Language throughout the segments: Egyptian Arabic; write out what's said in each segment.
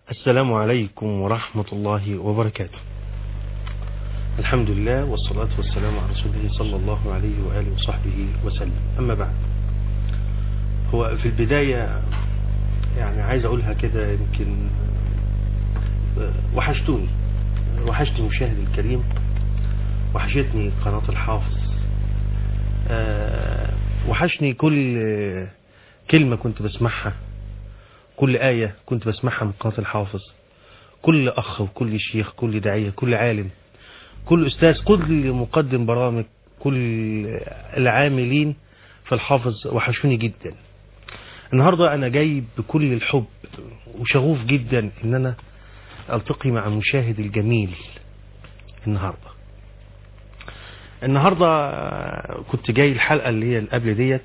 السلام عليكم ورحمة الله وبركاته الحمد لله والصلاة والسلام على رسوله صلى الله عليه وآله وصحبه وسلم أما بعد هو في البداية يعني عايز أقولها كده يمكن وحشتوني وحشتني مشاهد الكريم وحشتني قناة الحافظ أه وحشني كل كلمة كنت بسمعها كل آية كنت بسمعها من قناة الحافظ كل أخ وكل شيخ كل داعية كل عالم كل أستاذ كل مقدم برامج كل العاملين في الحافظ وحشوني جدا النهاردة أنا جاي بكل الحب وشغوف جدا إن أنا ألتقي مع المشاهد الجميل النهاردة النهاردة كنت جاي الحلقة اللي هي قبل ديت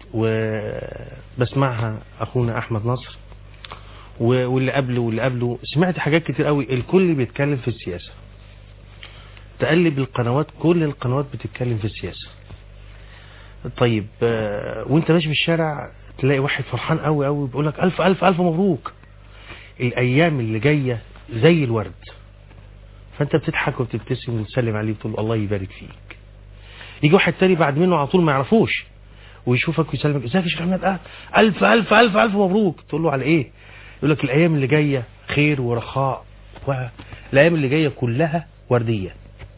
وبسمعها أخونا أحمد نصر واللي قبله واللي قبله سمعت حاجات كتير قوي الكل بيتكلم في السياسة تقلب القنوات كل القنوات بتتكلم في السياسة طيب وانت ماشي في الشارع تلاقي واحد فرحان قوي قوي بيقول لك ألف ألف ألف مبروك الأيام اللي جاية زي الورد فانت بتضحك وبتبتسم وتسلم عليه وتقول الله يبارك فيك يجي واحد تاني بعد منه على طول ما يعرفوش ويشوفك ويسلمك ازيك يا شيخ احمد اه الف الف الف الف مبروك تقول له على ايه يقول لك الايام اللي جايه خير ورخاء والايام اللي جايه كلها ورديه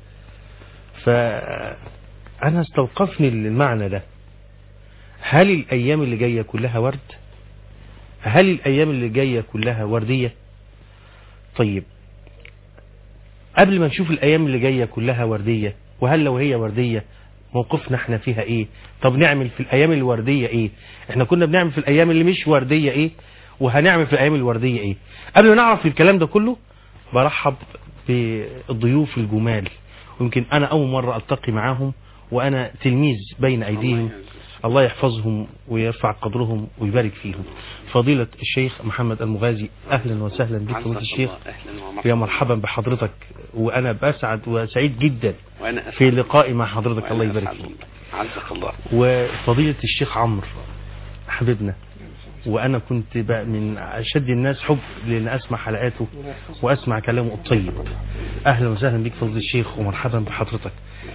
فانا استوقفني المعنى ده هل الايام اللي جايه كلها ورد هل الايام اللي جايه كلها ورديه طيب قبل ما نشوف الايام اللي جايه كلها ورديه وهل لو هي ورديه موقفنا احنا فيها ايه طب نعمل في الايام الوردية ايه احنا كنا بنعمل في الايام اللي مش وردية ايه وهنعمل في الايام الوردية ايه قبل ما نعرف الكلام ده كله برحب بالضيوف الجمال ويمكن انا اول مرة التقي معاهم وانا تلميذ بين ايديهم الله يحفظهم ويرفع قدرهم ويبارك فيهم فضيلة الشيخ محمد المغازي اهلا وسهلا بك فضيلة الشيخ يا مرحبا بحضرتك وانا بسعد وسعيد جدا في لقائي مع حضرتك الله يبارك فيك عزك الله وفضيلة الشيخ عمرو حبيبنا وانا كنت بقى من اشد الناس حب لان اسمع حلقاته واسمع كلامه الطيب اهلا وسهلا بك فضيلة الشيخ ومرحبا بحضرتك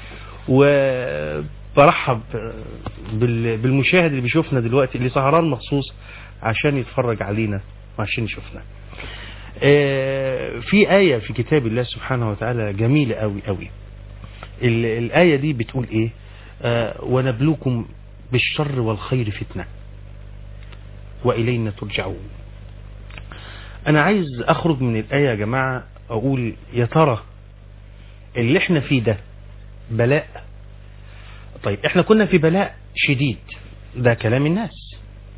وبرحب بالمشاهد اللي بيشوفنا دلوقتي اللي سهران مخصوص عشان يتفرج علينا وعشان يشوفنا في آية في كتاب الله سبحانه وتعالى جميلة قوي قوي الآية دي بتقول ايه ونبلوكم بالشر والخير فتنة وإلينا ترجعون أنا عايز أخرج من الآية يا جماعة أقول يا ترى اللي احنا فيه ده بلاء طيب احنا كنا في بلاء شديد ده كلام الناس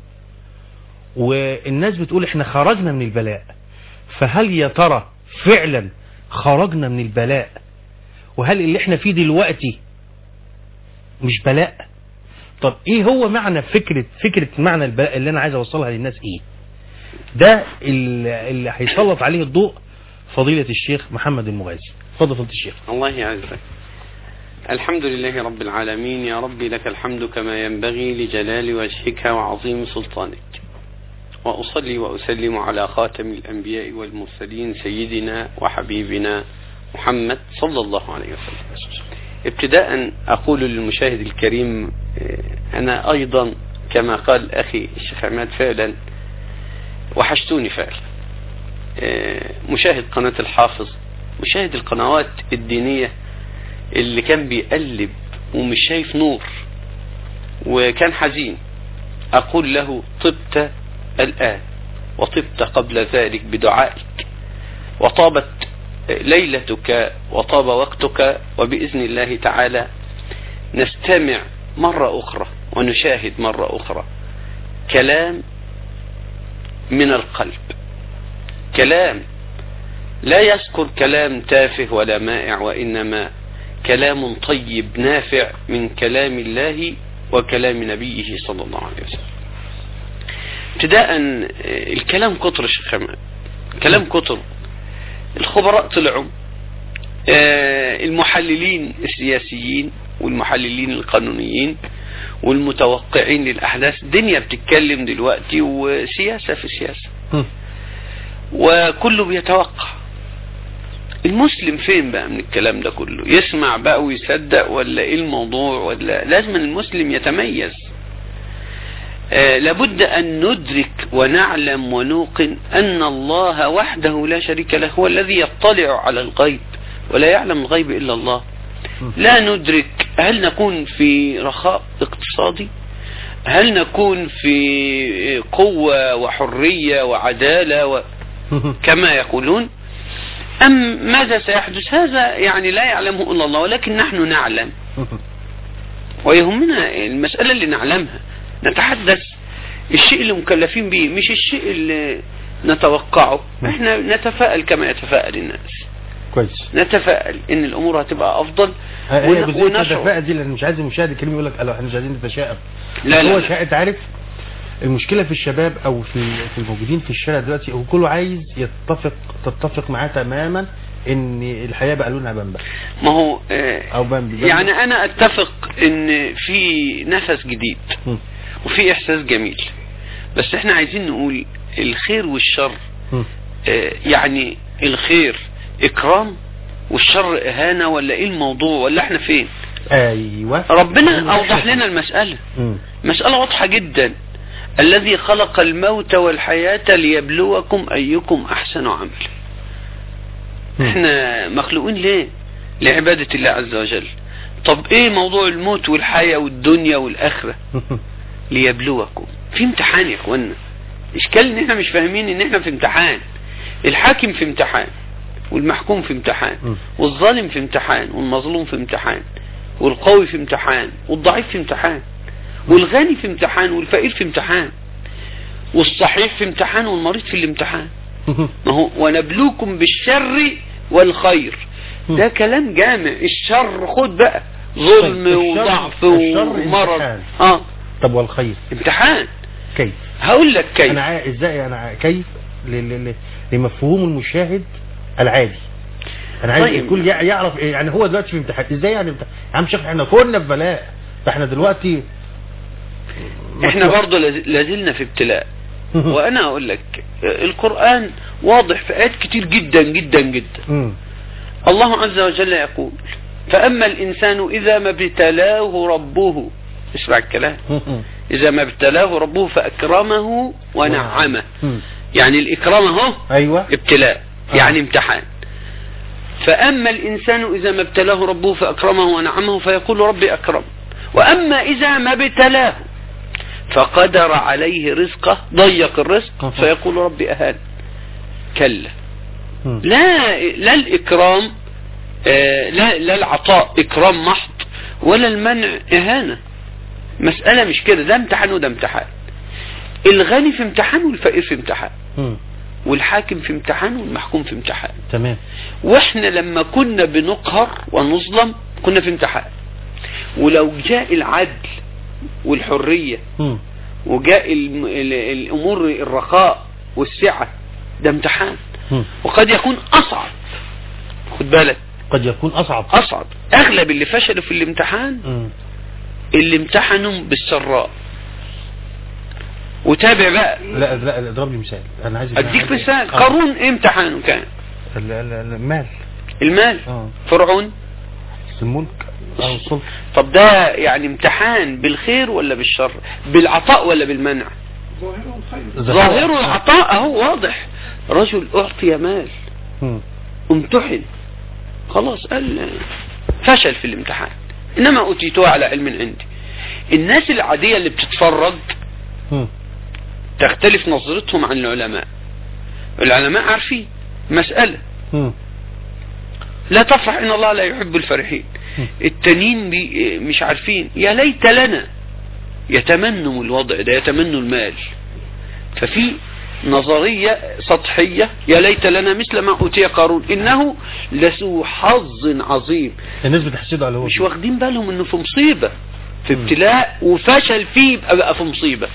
والناس بتقول احنا خرجنا من البلاء فهل يا ترى فعلا خرجنا من البلاء وهل اللي احنا فيه دلوقتي مش بلاء طب ايه هو معنى فكرة فكرة معنى البلاء اللي انا عايز اوصلها للناس ايه ده اللي هيسلط عليه الضوء فضيلة الشيخ محمد المغازي فضل فضيلة الشيخ الله يعزك الحمد لله رب العالمين يا ربي لك الحمد كما ينبغي لجلال وجهك وعظيم سلطانك وأصلي وأسلم على خاتم الأنبياء والمرسلين سيدنا وحبيبنا محمد صلى الله عليه وسلم ابتداء أقول للمشاهد الكريم أنا أيضا كما قال أخي الشيخ عماد فعلا وحشتوني فعلا مشاهد قناة الحافظ مشاهد القنوات الدينية اللي كان بيقلب ومش شايف نور وكان حزين أقول له طبت الآن وطبت قبل ذلك بدعائك وطابت ليلتك وطاب وقتك وبإذن الله تعالى نستمع مرة أخرى ونشاهد مرة أخرى كلام من القلب كلام لا يذكر كلام تافه ولا مائع وإنما كلام طيب نافع من كلام الله وكلام نبيه صلى الله عليه وسلم ابتداء الكلام كتر شيخ كلام كتر الخبراء طلعوا المحللين السياسيين والمحللين القانونيين والمتوقعين للأحداث الدنيا بتتكلم دلوقتي وسياسة في سياسة وكله بيتوقع المسلم فين بقى من الكلام ده كله يسمع بقى ويصدق ولا ايه الموضوع ولا لازم المسلم يتميز آه لابد ان ندرك ونعلم ونوقن ان الله وحده لا شريك له هو الذي يطلع على الغيب ولا يعلم الغيب الا الله لا ندرك هل نكون في رخاء اقتصادي هل نكون في قوة وحرية وعدالة و... كما يقولون أم ماذا سيحدث هذا يعني لا يعلمه إلا الله ولكن نحن نعلم ويهمنا المسألة اللي نعلمها نتحدث الشيء اللي مكلفين به مش الشيء اللي نتوقعه احنا نتفائل كما يتفائل الناس كويس نتفائل ان الامور هتبقى افضل هي ون- جزئيه ونشعر. التفاؤل دي لان مش عايز المشاهد الكريم يقول لك لا احنا مش عايزين نتشائم لا لا, هو لا. شا... انت عارف المشكله في الشباب او في في الموجودين في الشارع دلوقتي هو كله عايز يتفق تتفق معاه تماما ان الحياه بقى لونها بامبا ما هو آه، او بامبي بامبي. يعني انا اتفق ان في نفس جديد مم. وفي احساس جميل بس احنا عايزين نقول الخير والشر مم. آه، يعني الخير اكرام والشر اهانة ولا ايه الموضوع ولا احنا فين ايوه ربنا اوضح لنا المسألة مم. مسألة واضحة جدا الذي خلق الموت والحياة ليبلوكم ايكم احسن عملا مم. احنا مخلوقين ليه لعبادة الله عز وجل طب ايه موضوع الموت والحياة والدنيا والاخرة ليبلوكم في امتحان يا اخوانا اشكال ان احنا مش فاهمين ان احنا في امتحان الحاكم في امتحان والمحكوم في امتحان م. والظالم في امتحان والمظلوم في امتحان والقوي في امتحان والضعيف في امتحان والغني في امتحان والفقير في امتحان والصحيح في امتحان والمريض في الامتحان ما هو ونبلوكم بالشر والخير م. ده كلام جامع الشر خد بقى ظلم طيب، الشر- وضعف الشر ومرض امتحان. اه طب والخير امتحان كيف هقول لك كيف انا عا... ازاي انا عا... كيف ل... ل... ل... لمفهوم المشاهد العادي انا عايز طيب. الكل يع- يعرف إيه يعني هو دلوقتي في امتحان ازاي يعني امتحان يا عم شيخ احنا كنا في بلاء ده احنا دلوقتي احنا برضه لز- لازلنا في ابتلاء وانا اقول لك القرآن واضح في ايات كتير جدا جدا جدا مم. الله عز وجل يقول فاما الانسان اذا ما ابتلاه ربه اسمع الكلام اذا ما ابتلاه ربه فاكرمه ونعمه مم. يعني الاكرام اهو ايوه ابتلاء آه. يعني امتحان فأما الإنسان إذا ما ابتلاه ربه فأكرمه ونعمه فيقول ربي أكرم وأما إذا ما ابتلاه فقدر عليه رزقه ضيق الرزق أها. فيقول ربي أهان كلا مم. لا لا الإكرام آه، لا لا العطاء إكرام محض ولا المنع إهانة مسألة مش كده ده امتحان وده امتحان الغني في امتحان والفقير في امتحان مم. والحاكم في امتحان والمحكوم في امتحان تمام واحنا لما كنا بنقهر ونظلم كنا في امتحان ولو جاء العدل والحرية مم. وجاء الم- ال- الامور الرخاء والسعة ده امتحان مم. وقد يكون اصعب خد بالك قد يكون اصعب اصعب اغلب اللي فشلوا في الامتحان مم. اللي امتحنوا بالسراء وتابع بقى لا لا اضرب لي مثال انا عايز اديك عايز- مثال آه. قارون ايه امتحانه كان ال- ال- المال المال اه فرعون الملك او السلطه طب ده يعني امتحان بالخير ولا بالشر بالعطاء ولا بالمنع ظاهره العطاء اهو واضح رجل اعطي مال مم. امتحن خلاص قال فشل في الامتحان انما اوتيتوه على علم عندي الناس العادية اللي بتتفرج مم. تختلف نظرتهم عن العلماء العلماء عارفين مسألة مم. لا تفرح ان الله لا يحب الفرحين التانيين بي مش عارفين يا ليت لنا يتمنوا الوضع ده يتمنوا المال ففي نظرية سطحية يا ليت لنا مثل ما أوتي قارون إنه لسو حظ عظيم الناس بتحسده على هو مش واخدين بالهم إنه في مصيبة في ابتلاء وفشل فيه يبقى بقى في مصيبة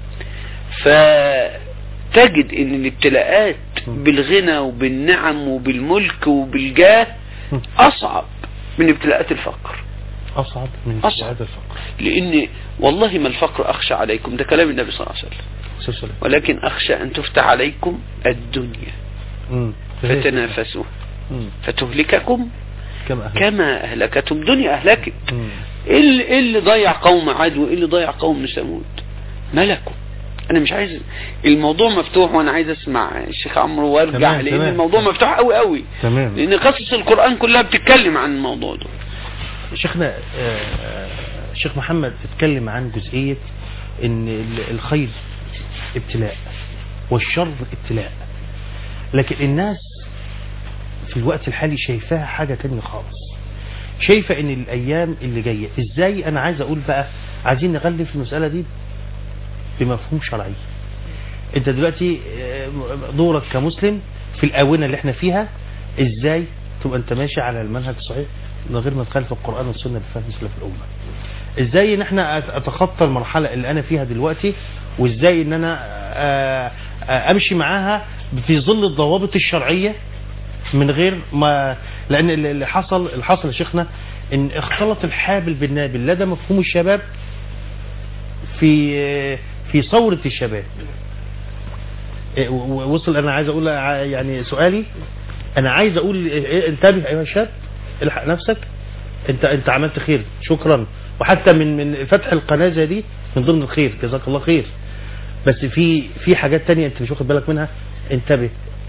فتجد إن الابتلاءات بالغنى وبالنعم وبالملك وبالجاه أصعب من ابتلاءات الفقر اصعب من أصعب. هذا الفقر لأن والله ما الفقر أخشى عليكم ده كلام النبي صلى الله عليه وسلم سلسلة ولكن أخشى أن تفتح عليكم الدنيا مم. فتنافسوا مم. فتهلككم كما أهل. كما أهلكتم الدنيا أهلكت مم. إيه اللي, إيه اللي ضيع قوم عاد وإيه اللي ضيع قوم ثمود ملكوا أنا مش عايز الموضوع مفتوح وأنا عايز أسمع الشيخ عمرو وأرجع تمام، لأن تمام. الموضوع مفتوح قوي قوي تمام لأن قصص القرآن كلها بتتكلم عن الموضوع ده شيخنا آه، شيخ محمد اتكلم عن جزئية ان ال- الخير ابتلاء والشر ابتلاء لكن الناس في الوقت الحالي شايفاها حاجة تانية خالص شايفة ان الايام اللي جاية ازاي انا عايز اقول بقى عايزين نغلف المسألة دي بمفهوم شرعي انت دلوقتي آه، دورك كمسلم في الاونة اللي احنا فيها ازاي تبقى انت ماشي على المنهج الصحيح من غير ما تخالف القرآن والسنة بفهم سلف الأمة ازاي ان احنا أت- اتخطى المرحلة اللي انا فيها دلوقتي وازاي ان انا آه، آه، امشي معاها في ظل الضوابط الشرعية من غير ما لان اللي اللي حصل اللي حصل يا شيخنا ان اختلط الحابل بالنابل لدى مفهوم الشباب في في ثورة الشباب إيه، و- و- وصل انا عايز اقول ع- يعني سؤالي انا عايز اقول إيه، انتبه ايها الشاب الحق نفسك انت انت عملت خير شكرا وحتى من من فتح القناه زي دي من ضمن الخير جزاك الله خير بس في في حاجات تانية انت مش واخد بالك منها انتبه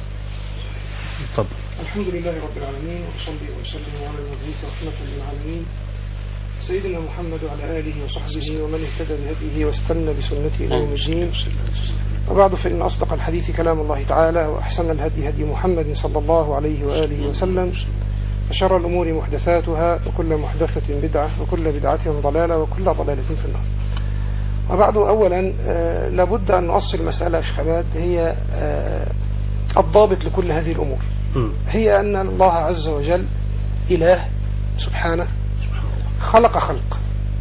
اتفضل الحمد لله رب العالمين وأصلي وأسلم على المبعوث رحمة للعالمين سيدنا محمد وعلى آله وصحبه ومن اهتدى بهديه واستنى بسنته إلى يوم الدين وبعد فإن أصدق الحديث كلام الله تعالى وأحسن الهدي هدي محمد صلى الله عليه وآله وسلم وشر الأمور محدثاتها وكل محدثة بدعة وكل بدعة ضلالة وكل ضلالة في النار وبعد أولا آه، لابد أن نؤصل مسألة يا شيخ عماد هي آه، الضابط لكل هذه الأمور مم. هي أن الله عز وجل إله سبحانه خلق خلق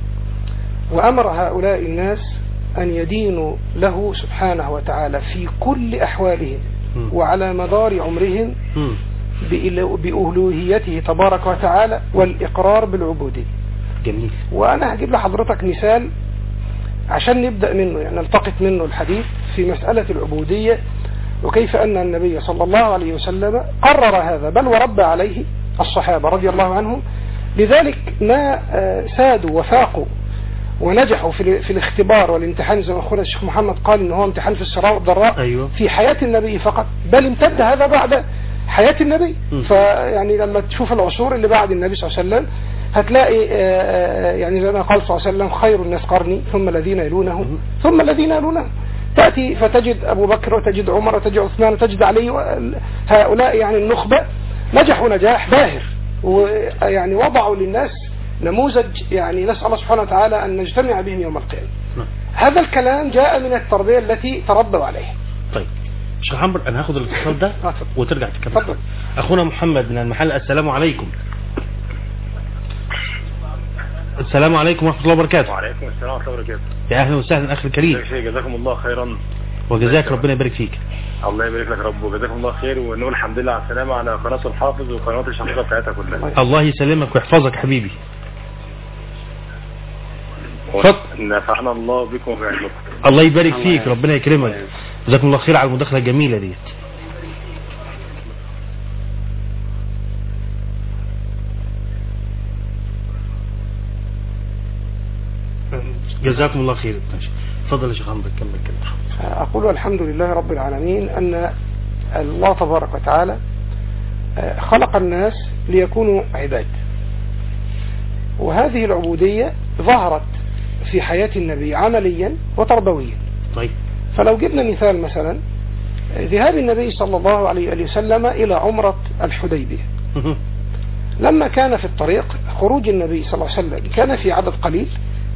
وأمر هؤلاء الناس أن يدينوا له سبحانه وتعالى في كل أحوالهم مم. وعلى مدار عمرهم مم. بإلو- بألوهيته تبارك وتعالى والإقرار بالعبودية جميل وأنا هجيب لحضرتك مثال عشان نبدأ منه يعني نلتقط منه الحديث في مسألة العبودية وكيف أن النبي صلى الله عليه وسلم قرر هذا بل وربى عليه الصحابة رضي الله عنهم لذلك ما آه، سادوا وفاقوا ونجحوا في, ال- في الاختبار والامتحان زي ما أخونا الشيخ محمد قال إن هو امتحان في السراء والضراء ايوه في حياة النبي فقط بل امتد هذا بعد حياة النبي م. فيعني لما تشوف العصور اللي بعد النبي صلى الله عليه وسلم هتلاقي آه، آه، يعني زي ما قال صلى الله عليه وسلم خير الناس قرني ثم الذين يلونهم ثم الذين يلونهم تأتي فتجد أبو بكر وتجد عمر وتجد عثمان وتجد علي و- هؤلاء يعني النخبة نجحوا نجاح باهر ويعني وضعوا للناس نموذج يعني نسأل الله سبحانه وتعالى أن نجتمع بهم يوم القيامة نعم. هذا الكلام جاء من التربية التي تربوا عليها طيب شيخ عمرو انا هاخد الاتصال ده آه، اتفضل. وترجع تكمل اتفضل. اخونا محمد من المحل السلام عليكم السلام عليكم ورحمه الله وبركاته وعليكم السلام ورحمة الله وبركاته يا اهلا وسهلا اخي الكريم يا شيخ جزاكم الله خيرا وجزاك ربنا يبارك فيك الله يبارك لك يا رب وجزاكم الله خير ونقول الحمد لله على السلامة على قناة الحافظ وقنوات الشقيقة بتاعتها كلها الله يسلمك ويحفظك حبيبي اتفضل. نفعنا الله بكم وبعلمكم الله يبارك الله فيك يعافيك. ربنا يكرمك جزاكم الله خير على المداخله الجميله ديت جزاكم الله خير ماشي. اتفضل يا شيخ عمرو كمل كده أقول الحمد لله رب العالمين أن الله تبارك وتعالى آه، خلق الناس ليكونوا عباد وهذه العبودية ظهرت في حياة النبي عمليا وتربويا طيب فلو جبنا مثال مثلا آه، ذهاب النبي صلى الله عليه وآله وسلم إلى عمرة الحديبية لما كان في الطريق خروج النبي صلى الله عليه وسلم كان في عدد قليل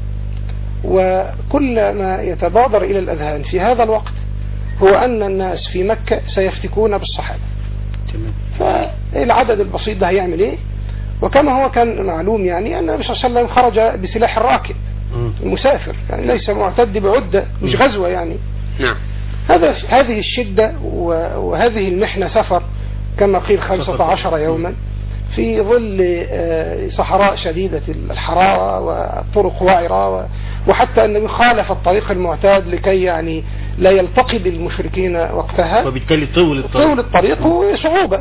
وكل ما يتبادر إلى الأذهان في هذا الوقت هو أن الناس في مكة سيفتكون بالصحابة تمام فالعدد البسيط ده هيعمل إيه وكما هو كان معلوم يعني أن النبي صلى الله عليه وسلم خرج بسلاح الراكب مم. المسافر يعني ليس معتد بعدة مش غزوة يعني نعم هذا هذه الشدة و- وهذه المحنة سفر كما قيل خمسة عشر يوما في ظل آه، صحراء شديدة الحرارة والطرق وعرة و- وحتى أنه خالف الطريق المعتاد لكي يعني لا يلتقي بالمشركين وقتها وبالتالي طول الطريق طول الطريق وصعوبة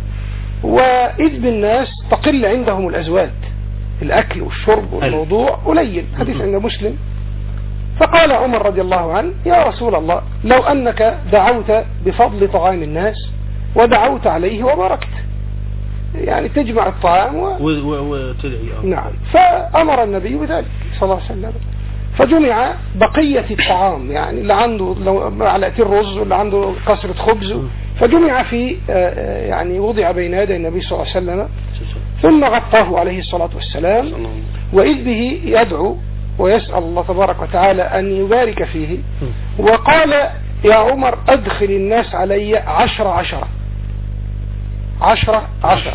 وإذ بالناس تقل عندهم الأزواج الأكل والشرب والموضوع قليل حديث عند مسلم فقال عمر رضي الله عنه يا رسول الله لو أنك دعوت بفضل طعام الناس ودعوت عليه وباركت يعني تجمع الطعام و... و- و- وتدعي آه. نعم فأمر النبي بذلك صلى الله عليه وسلم فجمع بقية الطعام يعني اللي عنده لو معلقتين رز واللي عنده كسرة خبز فجمع في آه، آه، يعني وضع بين يدي النبي صلى الله عليه وسلم ثم غطاه عليه الصلاة والسلام وإذ به يدعو ويسأل الله تبارك وتعالى أن يبارك فيه وقال يا عمر أدخل الناس علي عشر عشرة عشرة عشرة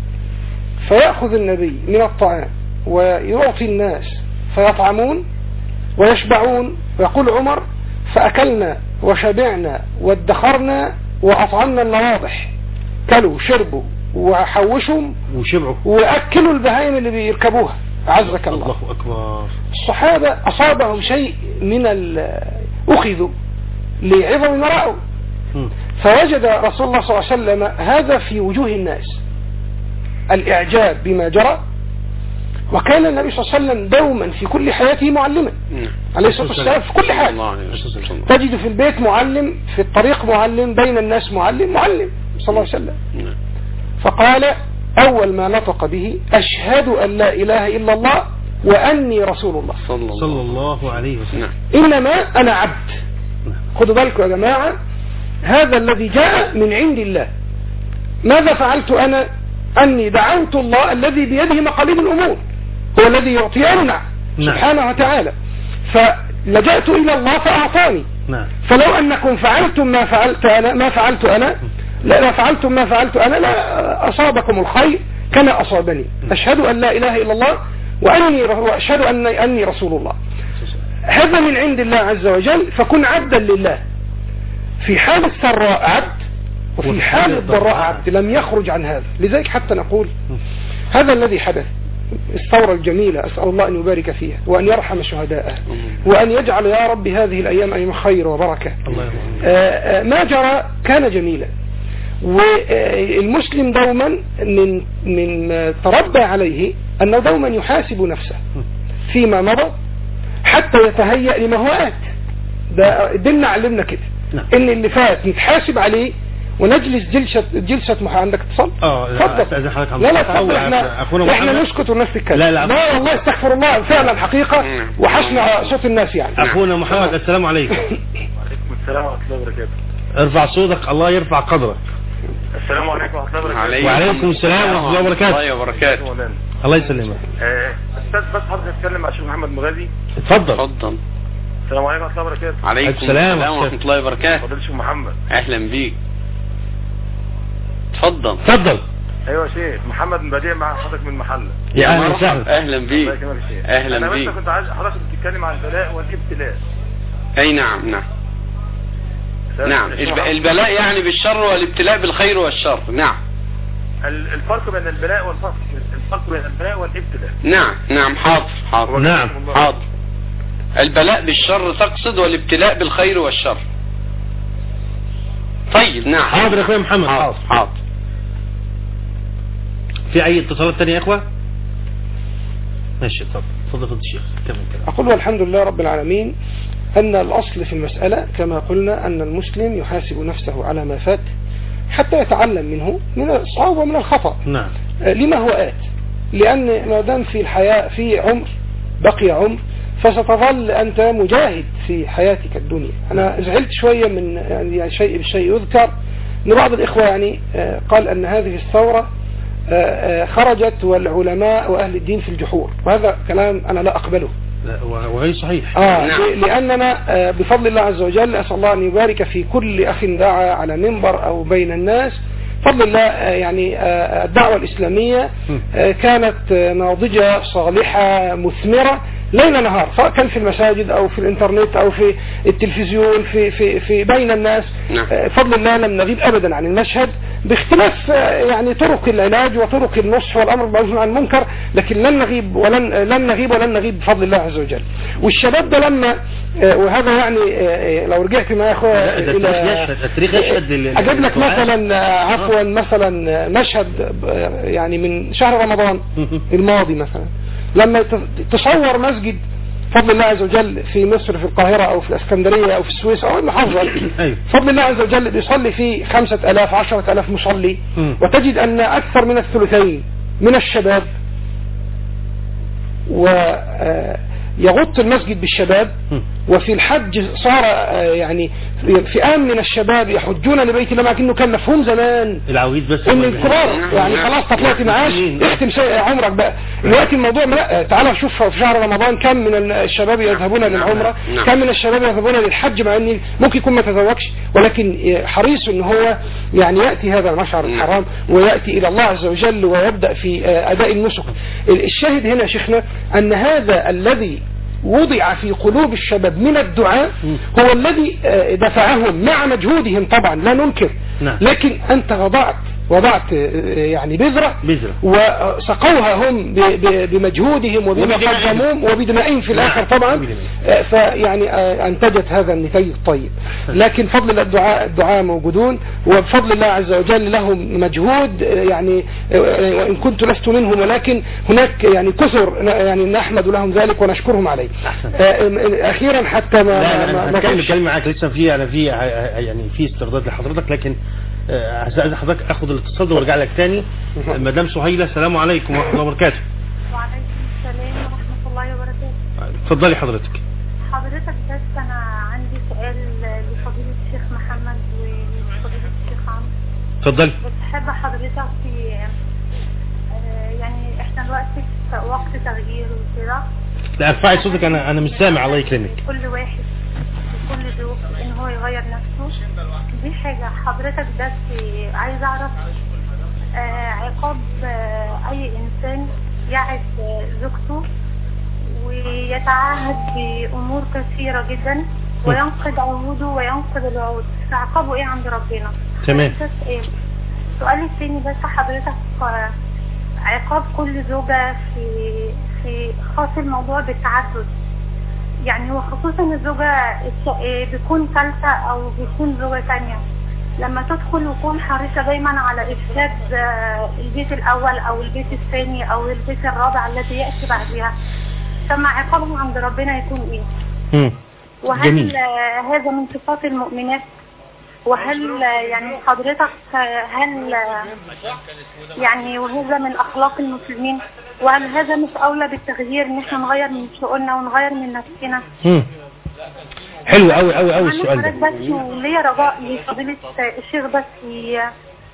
فيأخذ النبي من الطعام ويعطي الناس فيطعمون ويشبعون ويقول عمر فأكلنا وشبعنا وادخرنا وأطعمنا النواضح كلوا شربوا وحوشهم وشبعوا وأكلوا البهائم اللي بيركبوها أعزك الله الله أكبر الصحابة أصابهم شيء من ال- أخذوا لعظم ما رأوا مم. فوجد رسول الله صلى الله عليه وسلم هذا في وجوه الناس الإعجاب بما جرى وكان النبي صلى الله عليه وسلم دوما في كل حياته معلما نعم عليه الصلاة والسلام في كل صلى حاجة الله عليه وسلم تجد في البيت معلم في الطريق معلم بين الناس معلم معلم صلى الله عليه وسلم نعم. فقال أول ما نطق به أشهد أن لا إله إلا الله وأني رسول الله صلى الله صلى الله عليه وسلم نعم إنما أنا عبد خدوا بالكم يا جماعة هذا الذي جاء من عند الله ماذا فعلت أنا أني دعوت الله الذي بيده مقاليد الأمور هو الذي يعطي ويمنع نعم. سبحانه وتعالى فلجأت إلى الله فأعطاني نعم فلو أنكم فعلتم ما فعلت أنا ما فعلت أنا لا لا فعلتم ما فعلت أنا لا أصابكم الخير كما أصابني أشهد أن لا إله إلا الله وأني وأشهد أن أني رسول الله هذا من عند الله عز وجل فكن عبدا لله في حال السراء عبد وفي حال الضراء عبد لم يخرج عن هذا لذلك حتى نقول هذا الذي حدث الثورة الجميلة أسأل الله أن يبارك فيها وأن يرحم شهداءها وأن يجعل يا رب هذه الأيام أيام خير وبركة الله يرحمه آه، آه، ما جرى كان جميلا والمسلم دوما من من ما تربى عليه أنه دوما يحاسب نفسه فيما مضى حتى يتهيأ لما هو آت ده ديننا علمنا كده نعم. ان اللي فات نتحاسب عليه ونجلس جلسة جلسة مح... عندك اتصال اه لا، اتفضل أستأذن حضرتك عن لا لا الصوت. اتفضل أو احنا أخونا احنا محمد. نسكت والناس تتكلم لا، لا. لا والله استغفر الله فعلا حقيقة نعم. وحشنا صوت الناس يعني أخونا محمد السلام عليكم وعليكم السلام ورحمة الله وبركاته ارفع صوتك الله يرفع قدرك السلام عليكم ورحمة الله وبركاته عليكم وعليكم السلام ورحمة الله وبركاته. الله وبركاته مولانا الله يسلمك آه، استاذ بس حضرتك اتكلم مع الشيخ محمد مغازي اتفضل تفضل السلام عليكم ورحمة الله وبركاته عليكم السلام السلام ورحمة الله وبركاته فضيلة الشيخ محمد أهلا بيك تفضل اتفضل ايوه يا شيخ محمد من بديع مع حضرتك من محله يا اهلا مرحبا. وسهلا أهلا الله بيك يكرمك يا شيخ أهلا انا بيك. بس كنت عايز حضرتك بتتكلم عن البلاء والابتلاء أي نعم نعم أستاذ نعم الشيخ الب- محمد، البلاء يعني بالشر والابتلاء بالخير والشر نعم ال- الفرق بين البلاء والفرق الفرق بين البلاء والابتلاء نعم نعم حاضر حاضر نعم. حاضر البلاء بالشر تقصد والابتلاء بالخير والشر طيب نعم حاضر يا اخويا محمد حاضر حاضر حاضر في اي اتصالات تانية يا اخوة ماشي اتفضل اتفضل فضل الشيخ كمل كلام أقول والحمد لله رب العالمين أن الأصل في المسألة كما قلنا أن المسلم يحاسب نفسه على ما فات حتى يتعلم منه من الصواب ومن الخطأ نعم آه، لما هو آت لأن ما دام في الحياة في عمر بقي عمر فستظل أنت مجاهد في حياتك الدنيا أنا زعلت شوية من يعني شيء بالشيء يذكر أن بعض الإخوة يعني آه، قال أن هذه الثورة آه، آه، خرجت والعلماء وأهل الدين في الجحور وهذا كلام أنا لا أقبله لا، وغير صحيح آه نعم. ل- لأننا آه، بفضل الله عز وجل أسأل الله أن يبارك في كل أخ دعا على منبر أو بين الناس بفضل الله آه، يعني آه، الدعوة الإسلامية آه، كانت آه، ناضجة صالحة مثمرة ليل نهار سواء كان في المساجد او في الانترنت او في التلفزيون في في في بين الناس نعم. آه، بفضل الله لم نغيب ابدا عن المشهد باختلاف آه، يعني طرق العلاج وطرق النصح والامر بالمعروف عن المنكر لكن لن نغيب ولن آه، لن نغيب ولن نغيب بفضل الله عز وجل والشباب ده لما آه، وهذا يعني آه، آه، لو رجعت معايا يا اخويا ده التاريخ يشهد التاريخ يشهد لل- اجيب لك للدعاء. مثلا آه، عفوا مثلا آه، مشهد آه، يعني من شهر رمضان الماضي مثلا لما ت- تصور مسجد فضل الله عز وجل في مصر في القاهرة او في الاسكندرية او في السويس او المحافظة أيوة. فضل الله عز وجل بيصلي فيه خمسة الاف عشرة الاف مصلي مم. وتجد ان اكثر من الثلثين من الشباب ويغط المسجد بالشباب مم. وفي الحج صار آه، يعني فئام من الشباب يحجون لبيت الله مع انه كان مفهوم زمان العويد بس ان الكبار يعني خلاص طلعت معاش اختم شيء عمرك بقى دلوقتي الموضوع لا تعال شوف في شهر رمضان كم من الشباب يذهبون للعمره نعم. كم من الشباب يذهبون للحج مع ان ممكن يكون ما تزوجش ولكن حريص ان هو يعني ياتي هذا المشعر نعم. الحرام وياتي الى الله عز وجل ويبدا في آه، اداء النسك الشاهد هنا يا شيخنا ان هذا الذي وضع في قلوب الشباب من الدعاء هو الذي آه، دفعهم مع مجهودهم طبعا لا ننكر نعم. لكن أنت وضعت وضعت آه، يعني بذرة بذرة. وسقوها هم ب- ب- بمجهودهم وبما وبدمائهم. قدموهم وبدمائهم في الآخر نعم. طبعا وبدمائهم. آه، فيعني آه، أنتجت هذا النتاج الطيب لكن فضل الله الدعاء الدعاء موجودون وبفضل الله عز وجل لهم مجهود آه، يعني آه، وإن كنت لست منهم ولكن هناك يعني كثر يعني نحمد لهم ذلك ونشكرهم عليه أحسن. آه، آه، أخيرا حتى ما لا ما- لا ما انا هتكلم أخش- كلام معاك لسه في انا في يعني في استرداد لحضرتك لكن آه، هستأذن حضرتك اخد الاتصال ده وارجع لك تاني مدام سهيله السلام عليكم ورحمه الله وبركاته وعليكم السلام ورحمة الله وبركاته اتفضلي حضرتك حضرتك بس أنا عندي سؤال لفضيلة الشيخ محمد وفضيلة الشيخ عمرو اتفضلي بس حابة حضرتك في آه، يعني احنا دلوقتي في وقت تغيير وكده لا ارفعي صوتك انا انا مش سامع الله يكرمك كل واحد كل ذوق ان هو يغير نفسه دي حاجة حضرتك بس عايز اعرف آه، عقاب آه، اي انسان يعد آه، زوجته ويتعهد بامور كثيرة جدا وينقض عهوده وينقض العهود فعقابه ايه عند ربنا تمام. ده سؤال سؤالي الثاني بس حضرتك آه، عقاب كل زوجة في في خاص الموضوع بالتعدد يعني هو خصوصا الزوجة الس- آه، بيكون ثالثة أو بيكون زوجة تانية لما تدخل وتكون حريصة دايما على إفساد آه، البيت الأول أو البيت الثاني أو البيت الرابع الذي يأتي بعدها ثم عقابهم عند ربنا يكون إيه؟ مم. وهل جميل. آه، هذا من صفات المؤمنات وهل آه، يعني حضرتك آه، هل آه، يعني وهذا من اخلاق المسلمين وهل هذا مش اولى بالتغيير ان احنا نغير من شؤوننا ونغير من نفسنا مم. حلو قوي قوي قوي السؤال حضرتك ده بس وليا رجاء لفضيلة الشيخ بس ي-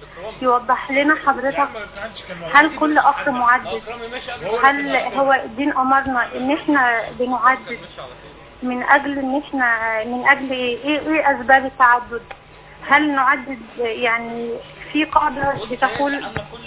يوضح لنا حضرتك هل كل اخ معدد هل هو الدين امرنا ان احنا بنعدد من اجل ان احنا من اجل ايه ايه, إيه اسباب التعدد هل نعدد يعني في قاعدة بتقول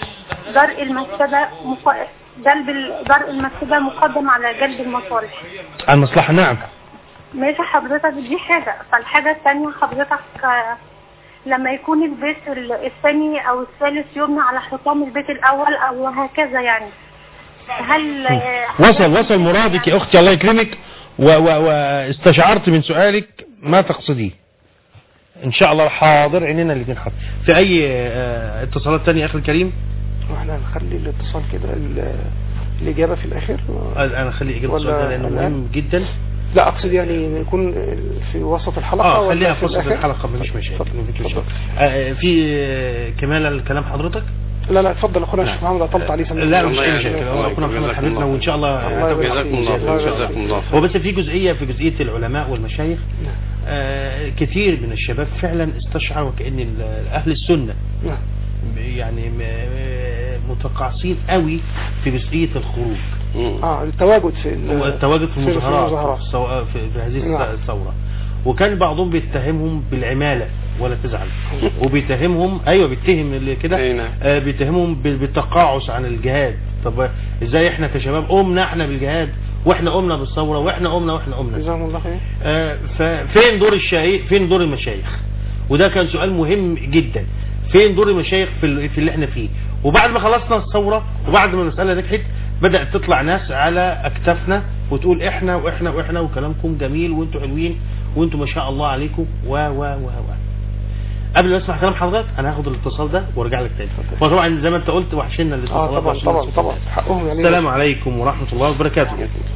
درء المفسدة مق- جلب ال- درء المفسدة مقدم على جلب المصالح المصلحه نعم ماشي حضرتك دي حاجة فالحاجة التانية حضرتك آه، لما يكون البيت ال- الثاني او الثالث يبنى على حطام البيت الاول او هكذا يعني هل آه، وصل وصل مرادك يا اختي الله يكرمك و- و- واستشعرت من سؤالك ما تقصديه ان شاء الله حاضر عينينا الاثنين حاضر في اي آه، اتصالات تانية يا اخي الكريم واحنا هنخلي الاتصال كده ال- الإجابة في الآخر آه، انا اخلي اجابه ولا السؤال ده لانه الآن؟ مهم جدا لا أقصد يعني يكون في وسط الحلقة اه ولا خليها في في وسط الآخر؟ الحلقه مفيش مشاكل اتفضل. مفيش اتفضل. مشاكل آه، في آه، كمال الكلام حضرتك لا لا اتفضل أخونا الشيخ محمد أطلت عليه سنة لا مش الله اي يعينك. مشاكل الله هو اخونا يكرمك. محمد جزاكم حبيبنا الله. وان شاء الله الله يبارك جزاكم الله الله خير يبارك جزاكم الله هو خير بس في جزئية في جزئية العلماء والمشايخ آه كثير من الشباب فعلا استشعر وكأن ال- أهل السنة نعم. يعني م- متقاعسين قوي في جزئية الخروج مم. اه التواجد في ال- والتواجد في المظاهرات المظاهرات. سواء في, في هذه نعم. الثورة وكان بعضهم بيتهمهم بالعمالة ولا تزعل وبيتهمهم ايوه بيتهم اللي كده أي نعم. آه بيتهمهم بال- بالتقاعس عن الجهاد طب ازاي احنا كشباب قمنا احنا بالجهاد واحنا قمنا بالثوره واحنا قمنا واحنا قمنا جزاهم الله خير آه، ففين دور الشيخ فين دور المشايخ وده كان سؤال مهم جدا فين دور المشايخ في ال- في اللي احنا فيه وبعد ما خلصنا الثوره وبعد ما المساله نجحت بدات تطلع ناس على اكتافنا وتقول احنا واحنا واحنا وكلامكم جميل وانتوا حلوين وانتوا ما شاء الله عليكم و و و و قبل ما اسمع كلام حضرتك انا هاخد الاتصال ده وارجع لك تاني وطبعا زي ما انت قلت وحشنا الاتصالات اه طبعا وحشنا طبعا الاتصالات. طبعا حقهم يعني السلام عليكم ورحمه الله وبركاته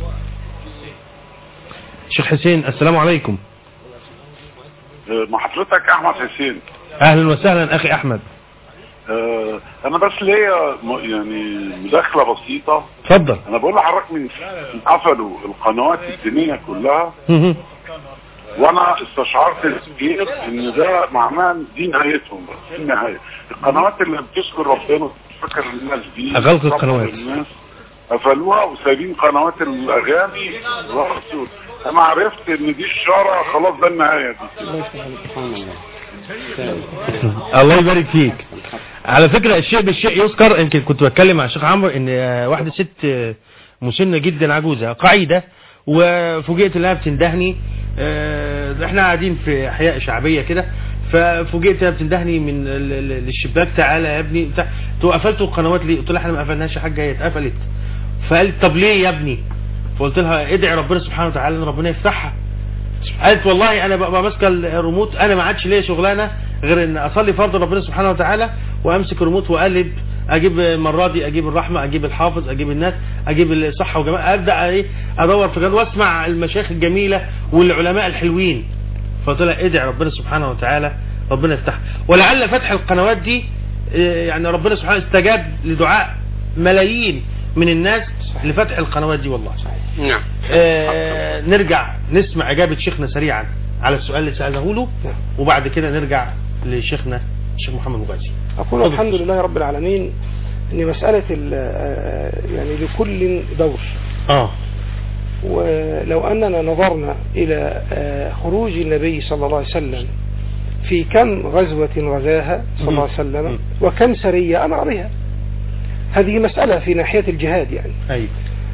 شيخ حسين السلام عليكم مع حضرتك احمد حسين اهلا وسهلا اخي احمد آه، انا بس ليا م- يعني مداخله بسيطه اتفضل انا بقول لحضرتك من من قفلوا القنوات الدينيه كلها مهم. وانا استشعرت كتير ان ده معناه دي نهايتهم بس دي النهايه القنوات اللي بتذكر ربنا فكر الناس دي أغلقوا القنوات. الناس قفلوها وسايبين قنوات الاغاني والرقص انا عرفت ان دي الشارع خلاص ده النهايه دي الله يبارك فيك على فكرة الشيء بالشيء يذكر يمكن كنت بتكلم مع الشيخ عمرو ان آه، واحدة ست آه، مسنة جدا عجوزة قاعدة وفوجئت انها بتندهني آه، احنا قاعدين في احياء شعبية كده ففوجئت انها بتندهني من ال- ال- الشباك تعالى يا ابني بتاع تو قفلتوا القنوات ليه؟ قلت لها احنا ما قفلناش يا حاجه هي اتقفلت فقالت طب ليه يا ابني؟ فقلت لها ادعي ربنا سبحانه وتعالى ان ربنا يفتحها قالت والله انا ببقى ماسكه الريموت انا ما عادش ليا شغلانه غير ان اصلي فرض ربنا سبحانه وتعالى وامسك الريموت واقلب اجيب المره دي اجيب الرحمه اجيب الحافظ اجيب الناس اجيب الصحه وجمال ابدا ايه ادور في جد واسمع المشايخ الجميله والعلماء الحلوين فقلت لها ادعي ربنا سبحانه وتعالى ربنا يفتح ولعل فتح القنوات دي إيه، يعني ربنا سبحانه استجاب لدعاء ملايين من الناس لفتح القنوات دي والله نعم آه نرجع نسمع إجابة شيخنا سريعا على السؤال اللي سأله له نعم. وبعد كده نرجع لشيخنا الشيخ محمد مغازي أقول اتفضل. الحمد لله رب العالمين أن مسألة ال- آه، يعني لكل دور اه ولو أننا نظرنا إلى آه، خروج النبي صلى الله عليه وسلم في كم غزوة غزاها صلى الله عليه مم. وسلم وكم سرية أمر بها هذه مسألة في ناحية الجهاد يعني ايوه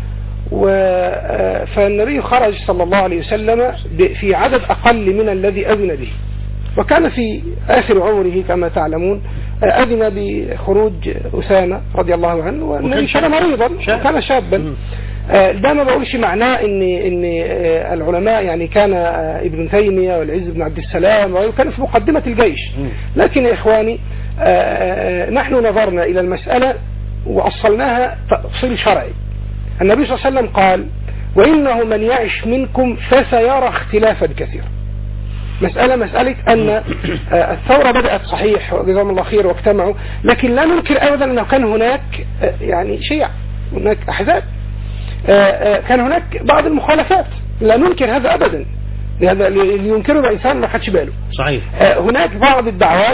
و آه، فالنبي خرج صلى الله عليه وسلم ب- في عدد أقل من الذي أذن به وكان في آخر عمره كما تعلمون آه، أذن بخروج أسامة رضي الله عنه والنبي وكان كان شاب. مريضا شاب. وكان شابا مم. آه، ده ما بقولش معناه ان ان آه، العلماء يعني كان آه، ابن تيمية والعز بن عبد السلام وكان في مقدمة الجيش مم. لكن يا اخواني آه، آه، نحن نظرنا الى المسألة واصلناها تأصيل شرعي النبي صلى الله عليه وسلم قال وانه من يعش منكم فسيرى اختلافا كثيرا مسألة مسألة أن آه، الثورة بدأت صحيح جزاهم الله خير واجتمعوا لكن لا ننكر أبدا أنه كان هناك آه، يعني شيع هناك أحزاب آه، آه، كان هناك بعض المخالفات لا ننكر هذا أبدا لهذا اللي ينكره الإنسان ما خدش باله صحيح آه، هناك بعض الدعوات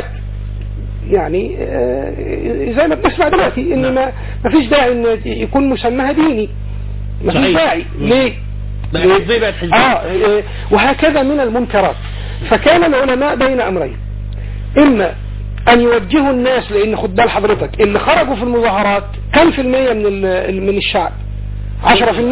يعني آه، زي ما بنسمع دلوقتي ان ما ما فيش داعي ان يكون مسماها ديني ما فيش صحيح. داعي مم. ليه؟ بقت ليه؟ حزبية بقت حزبية. اه آه، وهكذا من المنكرات فكان العلماء بين امرين اما ان يوجهوا الناس لان خد بال حضرتك اللي خرجوا في المظاهرات كم في المية من ال- من الشعب 10% 10%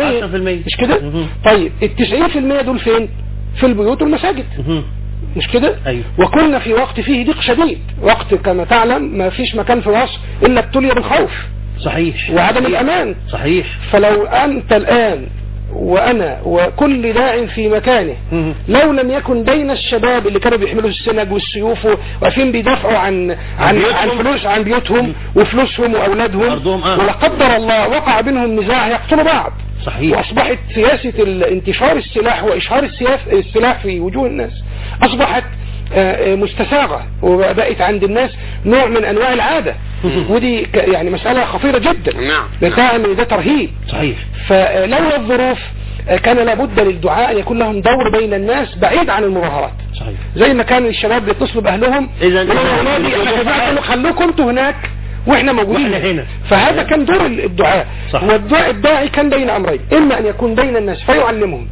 مش كده مهم. طيب ال 90% دول فين في البيوت والمساجد مهم. مش كده أيوة. وكنا في وقت فيه ضيق شديد وقت كما تعلم ما فيش مكان في مصر الا ابتلي بالخوف صحيح وعدم الامان صحيح فلو انت الان وانا وكل داع في مكانه مهم. لو لم يكن بين الشباب اللي كانوا بيحملوا السنج والسيوف واقفين بيدافعوا عن عن بيوتهم. عن فلوس عن بيوتهم وفلوسهم واولادهم أرضهم، آه. ولا قدر الله وقع بينهم نزاع يقتلوا بعض صحيح واصبحت سياسة ال- انتشار السلاح واشهار السياف السلاح في وجوه الناس اصبحت آه، آه، مستساغة وبقت عند الناس نوع من انواع العادة ودي ك- يعني مسألة خطيرة جدا نعم. ده ده ترهيب صحيح فلولا الظروف آه، كان لابد للدعاء أن يكون لهم دور بين الناس بعيد عن المظاهرات صحيح زي ما كان الشباب بيتصلوا باهلهم إذا- يقولوا يا اولادي احنا جماعة قالوا خلوكم انتوا هناك واحنا موجودين وإحنا هنا. فهذا كان دور الدعاء صح. والدعاء الداعي كان بين امرين اما ان يكون بين الناس فيعلمهم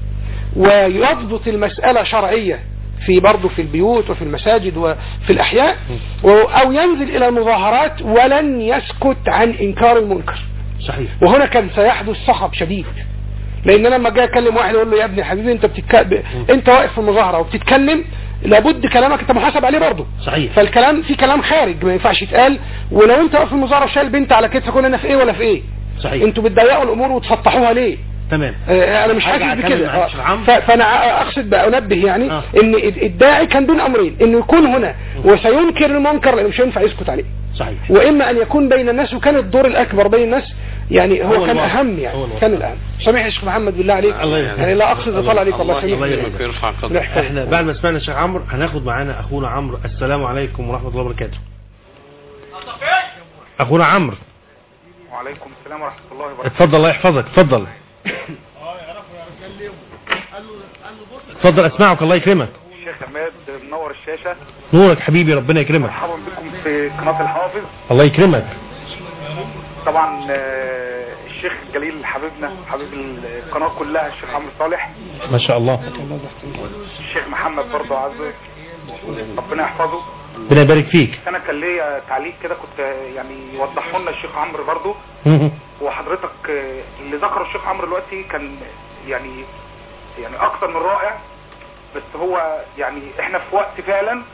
ويضبط المسألة شرعية في برضه في البيوت وفي المساجد وفي الأحياء و- أو ينزل إلى المظاهرات ولن يسكت عن إنكار المنكر صحيح وهنا كان سيحدث صخب شديد لان انا لما جاي اكلم واحد اقول له يا ابني يا حبيبي انت بتتك... انت واقف في مظاهره وبتتكلم لابد كلامك انت محاسب عليه برضه صحيح فالكلام في كلام خارج ما ينفعش يتقال ولو انت واقف في المظاهره وشايل بنت على كتفك قول انا في ايه ولا في ايه صحيح انتوا بتضيقوا الامور وتسطحوها ليه تمام آه، انا مش هرجع حاسس أكمل بكده معاك آه. شيخ عمرو. ف- فانا اقصد بقى انبه يعني آه. ان الداعي كان بين امرين انه يكون هنا وسينكر المنكر لانه مش هينفع يسكت عليه صحيح واما ان يكون بين الناس وكان الدور الاكبر بين الناس يعني هو, هو كان الواقع. اهم هو يعني الواقع. كان الاهم سامح يا شيخ محمد بالله عليك الله يرحمه. يعني لا اقصد اطلع عليك والله الله سامحني يكرمك ويرفع قدرك يحفظك. احنا بعد ما سمعنا الشيخ عمرو هناخد معانا اخونا عمرو السلام عليكم ورحمه الله وبركاته اخونا عمرو وعليكم السلام ورحمة الله وبركاته اتفضل الله يحفظك اتفضل اتفضل اسمعك الله يكرمك الشيخ عماد منور الشاشة نورك حبيبي ربنا يكرمك مرحبا بكم في قناة الحافظ الله يكرمك طبعا آه، الشيخ جليل حبيبنا حبيب القناة كلها الشيخ عمرو صالح ما شاء الله الشيخ محمد برضه عزه ربنا يحفظه ربنا يبارك فيك انا كان ليا تعليق كده كنت آه، يعني يوضحه لنا الشيخ عمرو برضه وحضرتك آه، اللي ذكره الشيخ عمرو دلوقتي كان يعني يعني اكثر من رائع بس هو يعني احنا في وقت فعلا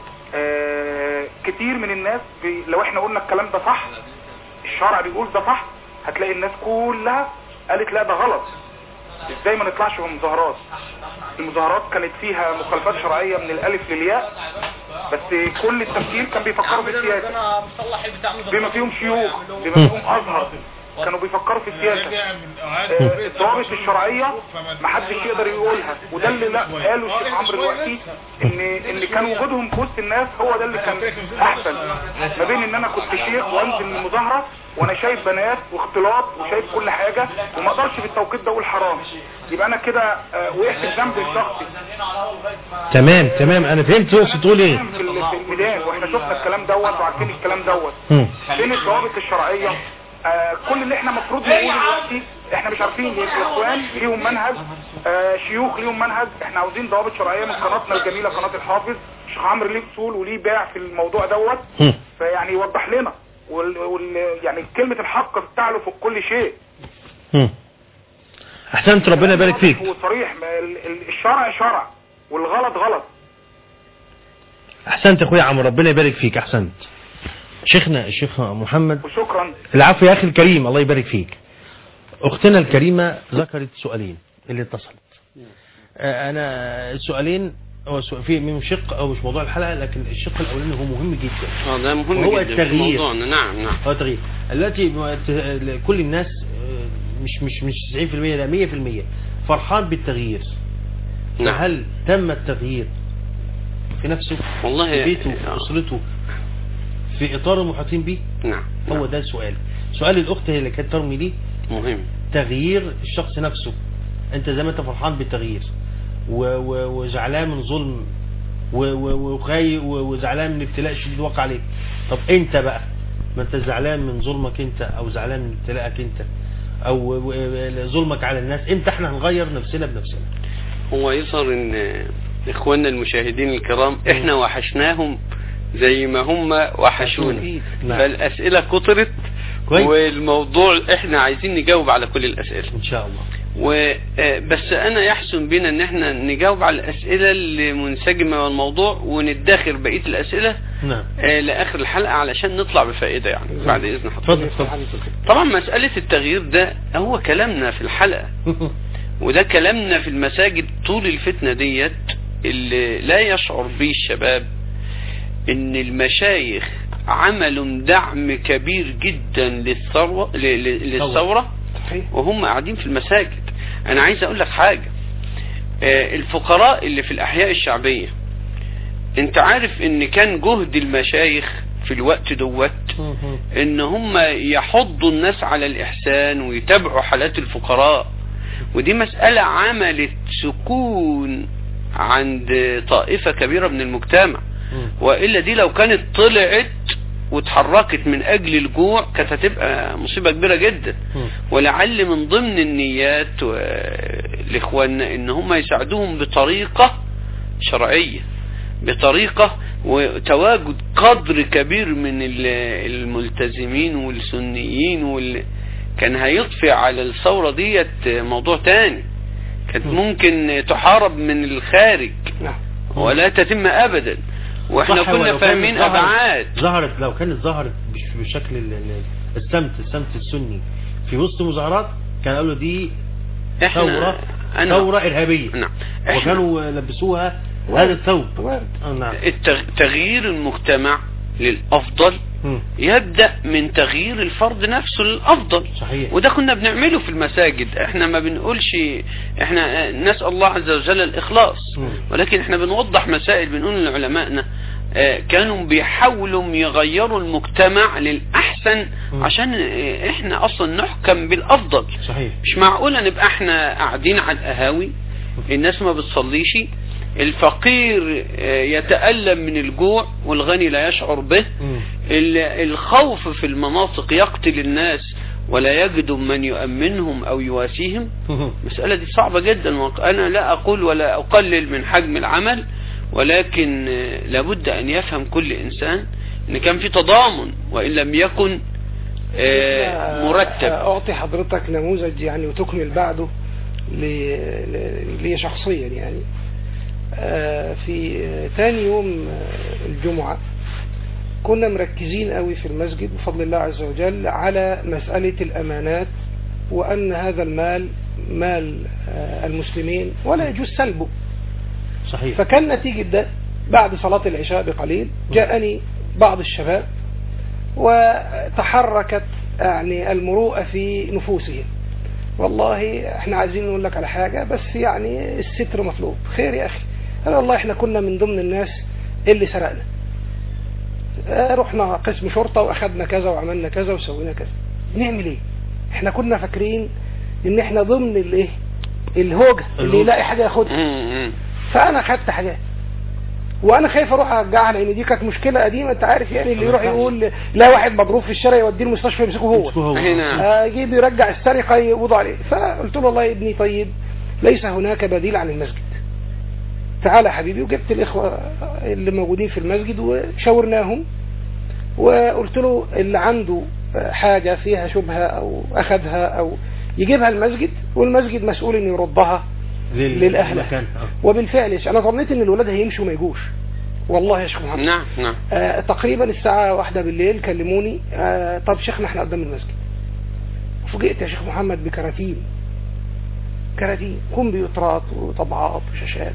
آه، كتير من الناس بي لو احنا قلنا الكلام ده صح الشرع بيقول ده صح هتلاقي الناس كلها قالت لا ده غلط ازاي ما نطلعش في مظاهرات المظاهرات كانت فيها مخالفات شرعية من الالف للياء بس كل التفكير كان بيفكروا في السياسة بما فيهم شيوخ بما فيهم ازهر كانوا بيفكروا في السياسة آه، الضوابط الشرعية محدش يقدر يقولها وده اللي لا قاله الشيخ عمرو دلوقتي ان ان كان وجودهم في وسط الناس هو ده اللي كان احسن ما بين ان انا كنت شيخ وانزل من المظاهرة وانا شايف بنات واختلاط وشايف كل حاجة وما اقدرش في التوقيت ده اقول حرام يبقى انا كده آه، وقعت في ذنب الشخصي تمام تمام انا فهمت تقصد تقول ايه في ال- في الميدان واحنا شفنا الكلام دوت وعارفين الكلام دوت مم. فين الضوابط الشرعية آه كل اللي احنا المفروض نقوله دلوقتي احنا مش عارفين ليه الاخوان ليهم منهج آه شيوخ ليهم منهج احنا عاوزين ضوابط شرعية من قناتنا الجميلة قناة الحافظ الشيخ عمرو ليه اصول وليه باع في الموضوع دوت مم. فيعني يوضح لنا وال وال يعني كلمة الحق بتعلو فوق كل شيء مم. احسنت ربنا يبارك فيك وصريح ما ال- ال- الشرع شرع والغلط غلط احسنت يا اخويا عمرو ربنا يبارك فيك احسنت شيخنا الشيخ محمد وشكرا العفو يا اخي الكريم الله يبارك فيك اختنا الكريمة ذكرت سؤالين اللي اتصلت آه، انا السؤالين هو سؤال- في من شق او مش موضوع الحلقة لكن الشق الاولاني هو مهم جدا اه ده مهم وهو جدا في التغيير. موضوعنا نعم نعم هو تغيير التي م- كل الناس آه، مش مش مش 90% لا 100% فرحان بالتغيير نعم هل تم التغيير في نفسه والله في بيته آه. أسرته في إطار المحيطين به نعم هو ده السؤال سؤال الأخت هي اللي كانت ترمي ليه مهم تغيير الشخص نفسه أنت زي ما أنت فرحان بالتغيير و- و- وزعلان من ظلم و- و- وخاي و- وزعلان من ابتلاء شديد وقع عليك طب أنت بقى ما أنت زعلان من ظلمك أنت أو زعلان من ابتلاءك أنت أو و- و- ظلمك على الناس امتى احنا هنغير نفسنا بنفسنا هو يظهر ان اخواننا المشاهدين الكرام احنا وحشناهم زي ما هم وحشونا نعم. فالاسئله كترت كويس. والموضوع احنا عايزين نجاوب على كل الاسئله إن شاء الله و آه، بس انا يحسن بنا ان احنا نجاوب على الاسئله اللي منسجمه والموضوع وندخر بقيه الاسئله نعم آه، لاخر الحلقه علشان نطلع بفائده يعني بعد اذن حضرتك اتفضل اتفضل طبعا مساله التغيير ده هو كلامنا في الحلقه وده كلامنا في المساجد طول الفتنة ديت اللي لا يشعر به الشباب ان المشايخ عملوا دعم كبير جدا للثروة ل- ل- للثورة صحيح وهم قاعدين في المساجد انا عايز اقول لك حاجة آه، الفقراء اللي في الاحياء الشعبية انت عارف ان كان جهد المشايخ في الوقت دوت ان هم يحضوا الناس على الاحسان ويتابعوا حالات الفقراء ودي مسألة عملت سكون عند طائفة كبيرة من المجتمع وإلا دي لو كانت طلعت واتحركت من أجل الجوع كانت هتبقى مصيبة كبيرة جدا ولعل من ضمن النيات و- لإخواننا إن هم يساعدوهم بطريقة شرعية بطريقة وتواجد قدر كبير من ال- الملتزمين والسنيين وال كان هيطفي على الثورة ديت موضوع تاني كانت ممكن تحارب من الخارج نعم ولا تتم ابدا واحنا صح، كنا ولو كانت فاهمين ظهرت- ابعاد ظهرت لو كانت ظهرت بش- بشكل ال- ال- السمت السمت السني في وسط مظاهرات كان قالوا دي احنا ثورة أنا ثورة إرهابية نعم احنا وكانوا لبسوها هذا الثوب وارد آه، نعم التغ- تغيير المجتمع للافضل مم. يبدأ من تغيير الفرد نفسه للأفضل صحيح وده كنا بنعمله في المساجد احنا ما بنقولش احنا نسأل الله عز وجل الإخلاص مم. ولكن احنا بنوضح مسائل بنقول لعلمائنا آه، كانوا بيحاولوا يغيروا المجتمع للأحسن مم. عشان آه، احنا أصلا نحكم بالأفضل صحيح مش معقولة نبقى احنا قاعدين على القهاوي الناس ما بتصليش الفقير آه، يتألم من الجوع والغني لا يشعر به مم. ال- الخوف في المناطق يقتل الناس ولا يجد من يؤمنهم أو يواسيهم المسألة دي صعبة جدا وأنا لا أقول ولا أقلل من حجم العمل ولكن آه، لابد أن يفهم كل إنسان أن كان في تضامن وإن لم يكن آه، مرتب أعطي حضرتك نموذج يعني وتكمل بعده ل- ل- لي شخصيا يعني آه، في آه، تاني يوم آه، الجمعة كنا مركزين قوي في المسجد بفضل الله عز وجل على مسألة الأمانات وأن هذا المال مال آه، المسلمين ولا يجوز سلبه صحيح فكان نتيجة ده بعد صلاة العشاء بقليل جاءني بعض الشباب وتحركت يعني المروءة في نفوسهم والله احنا عايزين نقول لك على حاجة بس يعني الستر مطلوب خير يا اخي قال والله احنا كنا من ضمن الناس اللي سرقنا اه رحنا قسم شرطة واخدنا كذا وعملنا كذا وسوينا كذا نعمل ايه احنا كنا فاكرين ان احنا ضمن الايه الهوجة اللي الهوجة. يلاقي حاجة ياخدها مم، مم. فانا خدت حاجات وانا خايف اروح ارجعها لان دي كانت مشكله قديمه انت عارف يعني اللي يروح يقول لا واحد مضروب في الشارع يوديه المستشفى يمسكه هو مسكوه هو. هنا آه، يجيب يرجع السرقه يقبضوا عليه فقلت له والله يا ابني طيب ليس هناك بديل عن المسجد تعالى يا حبيبي وجبت الاخوه اللي موجودين في المسجد وشاورناهم وقلت له اللي عنده حاجه فيها شبهه او اخذها او يجيبها المسجد والمسجد مسؤول انه يردها لل- للأهل. للمكان. آه. وبالفعل يا شيخ، انا ظنيت ان الولاد هيمشوا ما يجوش والله يا شيخ محمد نعم نعم آه تقريبا الساعة واحدة بالليل كلموني آه طب شيخنا احنا قدام المسجد فوجئت يا شيخ محمد بكراتين كراتين كمبيوترات وطبعات وشاشات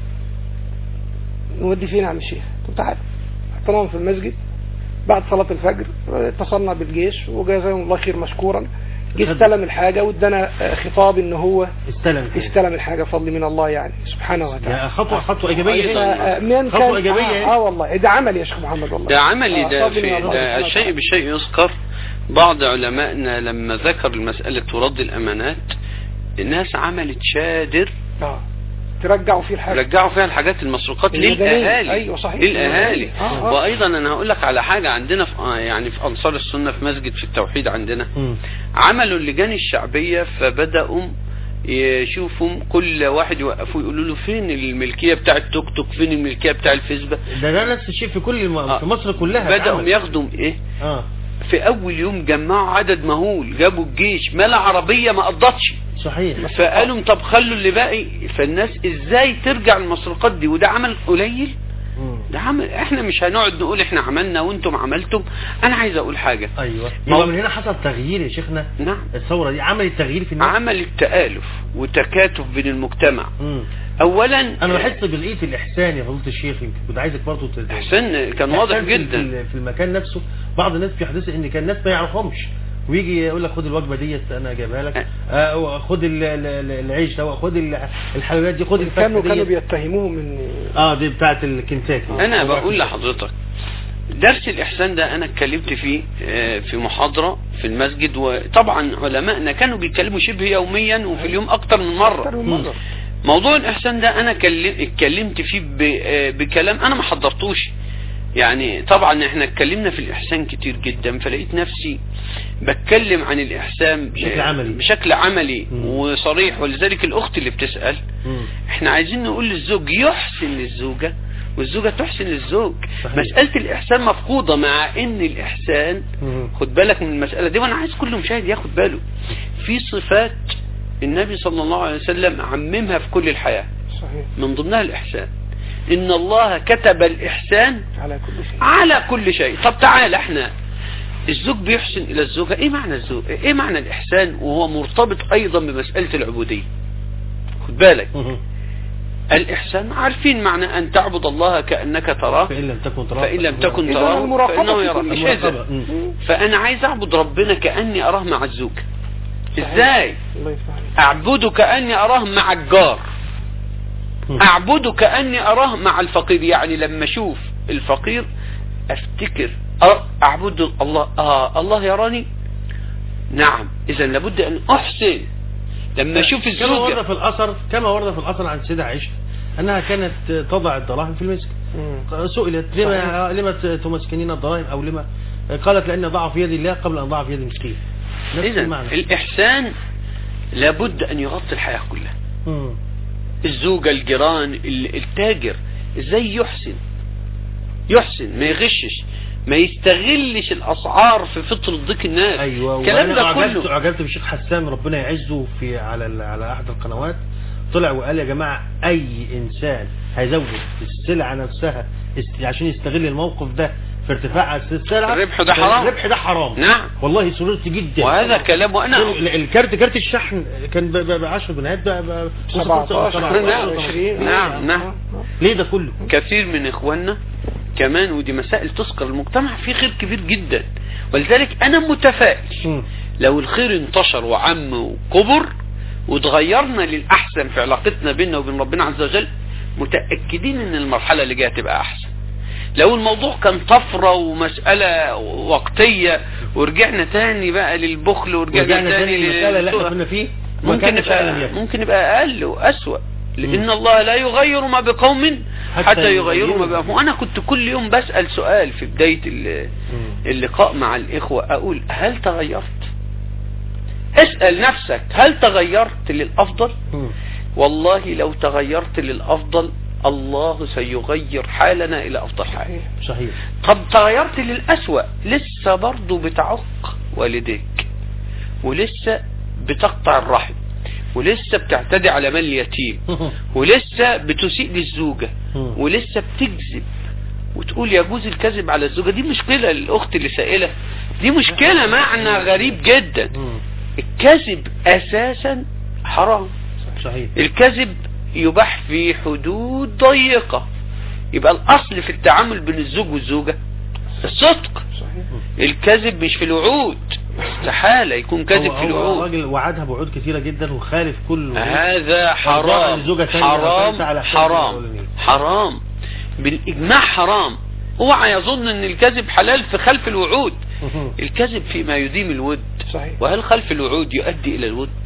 نودي فين يا عم الشيخ طب تعال حطيناهم في المسجد بعد صلاة الفجر آه، اتصلنا بالجيش وجزاهم الله خير مشكورا جه استلم الحاجة وادانا آه، خطاب ان هو استلم استلم الحاجة فضل من الله يعني سبحانه وتعالى يا خطوة خطوة إيجابية آه، من خطوة كان إيجابية آه, إيه؟ اه والله ده عمل يا شيخ محمد والله ده عملي آه، ده فضل من في الله ده سبحانه الشيء وتعالى. بالشيء يذكر بعض علمائنا لما ذكر المسألة رد الأمانات الناس عملت شادر اه ترجعوا فيه الحاجة رجعوا فيها الحاجات المسروقات المدنية. للأهالي أيوة صحيح. للأهالي آه، آه. وأيضا أنا هقول لك على حاجة عندنا في آه، يعني في أنصار السنة في مسجد في التوحيد عندنا مم. عملوا اللجان الشعبية فبدأوا يشوفوا كل واحد يوقفوا يقولوا له فين الملكية بتاع التوك توك فين الملكية بتاع الفيسبوك ده ده نفس الشيء في كل الم... آه. في مصر كلها بدأوا اتعمل. ياخدوا ايه اه في اول يوم جمعوا عدد مهول جابوا الجيش ملا عربية ما قضتش صحيح فقالوا طب خلوا اللي باقي فالناس ازاي ترجع المسروقات دي وده عمل قليل مم. ده عمل احنا مش هنقعد نقول احنا عملنا وانتم عملتم انا عايز اقول حاجة ايوه مو- يبقى من هنا حصل تغيير يا شيخنا نعم الثورة دي عملت تغيير في الناس عمل التآلف وتكاتف بين المجتمع مم. اولا انا بحس بلقية الاحسان يا فضيلة الشيخ يمكن كنت عايزك برضه تد... حسن كان واضح إحسان في- جدا في, في المكان نفسه بعض الناس بيحدث ان كان الناس ما يعرفهمش ويجي يقول لك خد الوجبه ديت انا جايبها لك آه خد ال- ال- ال- العيش ده خد ال- الحلويات دي خد كانوا الفاكهه كانوا دي بيتهموهم ان اه دي بتاعت الكنتاكي انا بقول لحضرتك درس الاحسان ده انا اتكلمت فيه آه، في محاضرة في المسجد وطبعا علمائنا كانوا بيتكلموا شبه يوميا وفي اليوم اكتر من أكتر مرة من مرة. موضوع الاحسان ده انا كلم- اتكلمت فيه ب- آه، بكلام انا ما حضرتوش يعني طبعا احنا اتكلمنا في الاحسان كتير جدا فلقيت نفسي بتكلم عن الاحسان بشكل عملي. بشكل عملي مم. وصريح ولذلك الاخت اللي بتسأل مم. احنا عايزين نقول للزوج يحسن للزوجة والزوجة تحسن للزوج صحيح. مسألة الإحسان مفقودة مع إن الإحسان مم. خد بالك من المسألة دي وأنا عايز كل مشاهد ياخد باله في صفات النبي صلى الله عليه وسلم عممها في كل الحياة صحيح من ضمنها الإحسان إن الله كتب الإحسان على كل شيء على كل شيء طب تعال احنا الزوج بيحسن الى الزوجة ايه معنى الزوج ايه معنى الاحسان وهو مرتبط ايضا بمسألة العبودية خد بالك مم. الاحسان عارفين معنى ان تعبد الله كأنك تراه فإن لم تكن تراه فإن لم تكن إذا تراه المراقبة فإنه في يراك كل مش شيء. هذا مم. فأنا عايز أعبد ربنا كأني أراه مع الزوجة إزاي الله يفتح عليك أعبده كأني أراه مع الجار مم. أعبده كأني أراه مع الفقير يعني لما أشوف الفقير أفتكر أه أعبد الله آه الله يراني نعم إذا لابد أن أحسن لما أشوف كما ورد الزوجة في الأثر كما ورد في الأثر عن سيدة عائشة أنها كانت تضع الدراهم في المسك مم. سئلت لما لما تمسكنين الدراهم أو لما قالت لأن ضع في يد الله قبل أن ضع في يد المسكين نفس إذا المعنى الإحسان لابد أن يغطي الحياة كلها مم. الزوجة الجيران ال- التاجر ازاي يحسن يحسن ما يغشش ما يستغلش الاسعار في فطر ضيق الناس ايوه الكلام وأنا ده أعجبت كله أعجبت بالشيخ حسان ربنا يعزه في على ال- على احد القنوات طلع وقال يا جماعه اي انسان هيزود السلعه نفسها است- عشان يستغل الموقف ده في ارتفاع السلعه الربح ده حرام. الربح ده حرام نعم والله سررت جدا وهذا كلام وانا ال- الكارت كارت الشحن كان ب 10 جنيهات بقى ب 17 نعم. 20 نعم، نعم. ليه ده كله؟ كثير من اخواننا كمان ودي مسائل تذكر المجتمع فيه خير كبير جدا ولذلك انا متفائل مم. لو الخير انتشر وعم وكبر وتغيرنا للأحسن في علاقتنا بيننا وبين ربنا عز وجل متأكدين ان المرحلة اللي جاية تبقى أحسن لو الموضوع كان طفرة ومسألة وقتية ورجعنا تاني بقى للبخل ورجعنا, ورجعنا تاني للمسألة اللي احنا للسوء، كنا فيه ممكن وكان فعلا نبقى يكفي. ممكن نبقى أقل وأسوأ لأن الله لا يغير ما بقوم حتى حتى يغيروا ما يغيروا. بقوم وأنا كنت كل يوم بسأل سؤال في بداية ال- مم. اللقاء مع الإخوة أقول هل تغيرت اسأل نفسك هل تغيرت للأفضل مم. والله لو تغيرت للأفضل الله سيغير حالنا إلى أفضل حال صحيح طب تغيرت للأسوأ لسه برضو بتعق والديك ولسه بتقطع الرحم ولسه بتعتدي على مال اليتيم ولسه بتسيء للزوجة مم. ولسه بتكذب وتقول يجوز الكذب على الزوجة دي مشكلة للأخت اللي سائلة دي مشكلة معنى غريب جدا مم. الكذب أساسا حرام صحيح الكذب يباح في حدود ضيقة يبقى الأصل في التعامل بين الزوج والزوجة الصدق صحيح الكذب مش في الوعود استحالة يكون كذب هو- في هو الوعود الراجل وعدها بوعود كثيرة جدا وخالف كل وعود. هذا وضاع حرام للزوجة تانية حرام وخمسة على حساب حرام الأولانية. حرام بالإجماع حرام اوعى يظن ان الكذب حلال في خلف الوعود الكذب فيما يديم الود صحيح وهل خلف الوعود يؤدي الى الود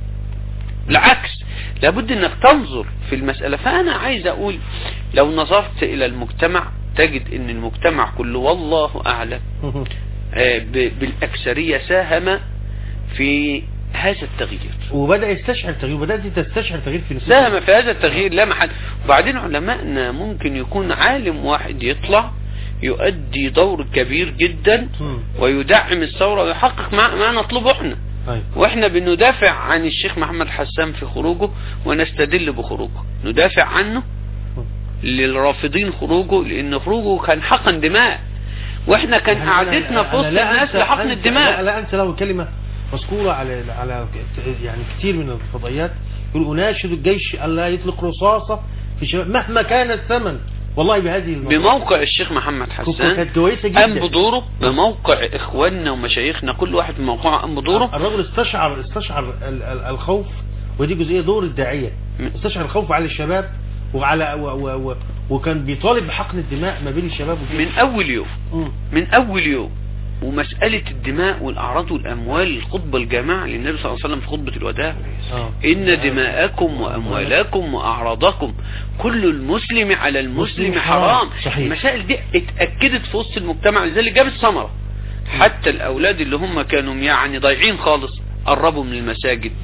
بالعكس لابد انك تنظر في المسألة فانا عايز اقول لو نظرت الى المجتمع تجد ان المجتمع كله والله اعلم آه، ب- بالاكثرية ساهم في هذا التغيير وبدأ يستشعر تغيير وبدأت تستشعر تغيير في نفوس ساهم في هذا التغيير لا محل وبعدين علمائنا ممكن يكون عالم واحد يطلع يؤدي دور كبير جدا مم. ويدعم الثورة ويحقق ما, ما نطلبه احنا طيب واحنا بندافع عن الشيخ محمد حسان في خروجه ونستدل بخروجه ندافع عنه للرافضين خروجه لان خروجه كان حقن دماء واحنا كان يعني قعدتنا أنا- في وسط أنا لا الناس أنسى- لحقن أنسى- الدماء لا, لا انسى له كلمة مذكورة على على ك- يعني كتير من الفضائيات يقول اناشد الجيش الا يطلق رصاصة في شباب مهما كان الثمن والله بهذه الموضوع. بموقع الشيخ محمد حسان كانت كويسة قام جدا بدوره بموقع اخواننا ومشايخنا كل واحد في موقعه قام بدوره الرجل استشعر استشعر ال- ال- الخوف ودي جزئية دور الداعية م. استشعر الخوف على الشباب وعلى و و و وكان بيطالب بحقن الدماء ما بين الشباب والجيش من اول يوم مم. من اول يوم ومسألة الدماء والأعراض والأموال الخطبة الجامعة للنبي صلى الله عليه وسلم في خطبة الوداع آه. إن دماءكم وأموالكم وأعراضكم كل المسلم على المسلم مسلم حرام حرام. صحيح. المسائل دي اتأكدت في وسط المجتمع لذلك جابت ثمرة حتى الأولاد اللي هم كانوا يعني ضايعين خالص قربوا من المساجد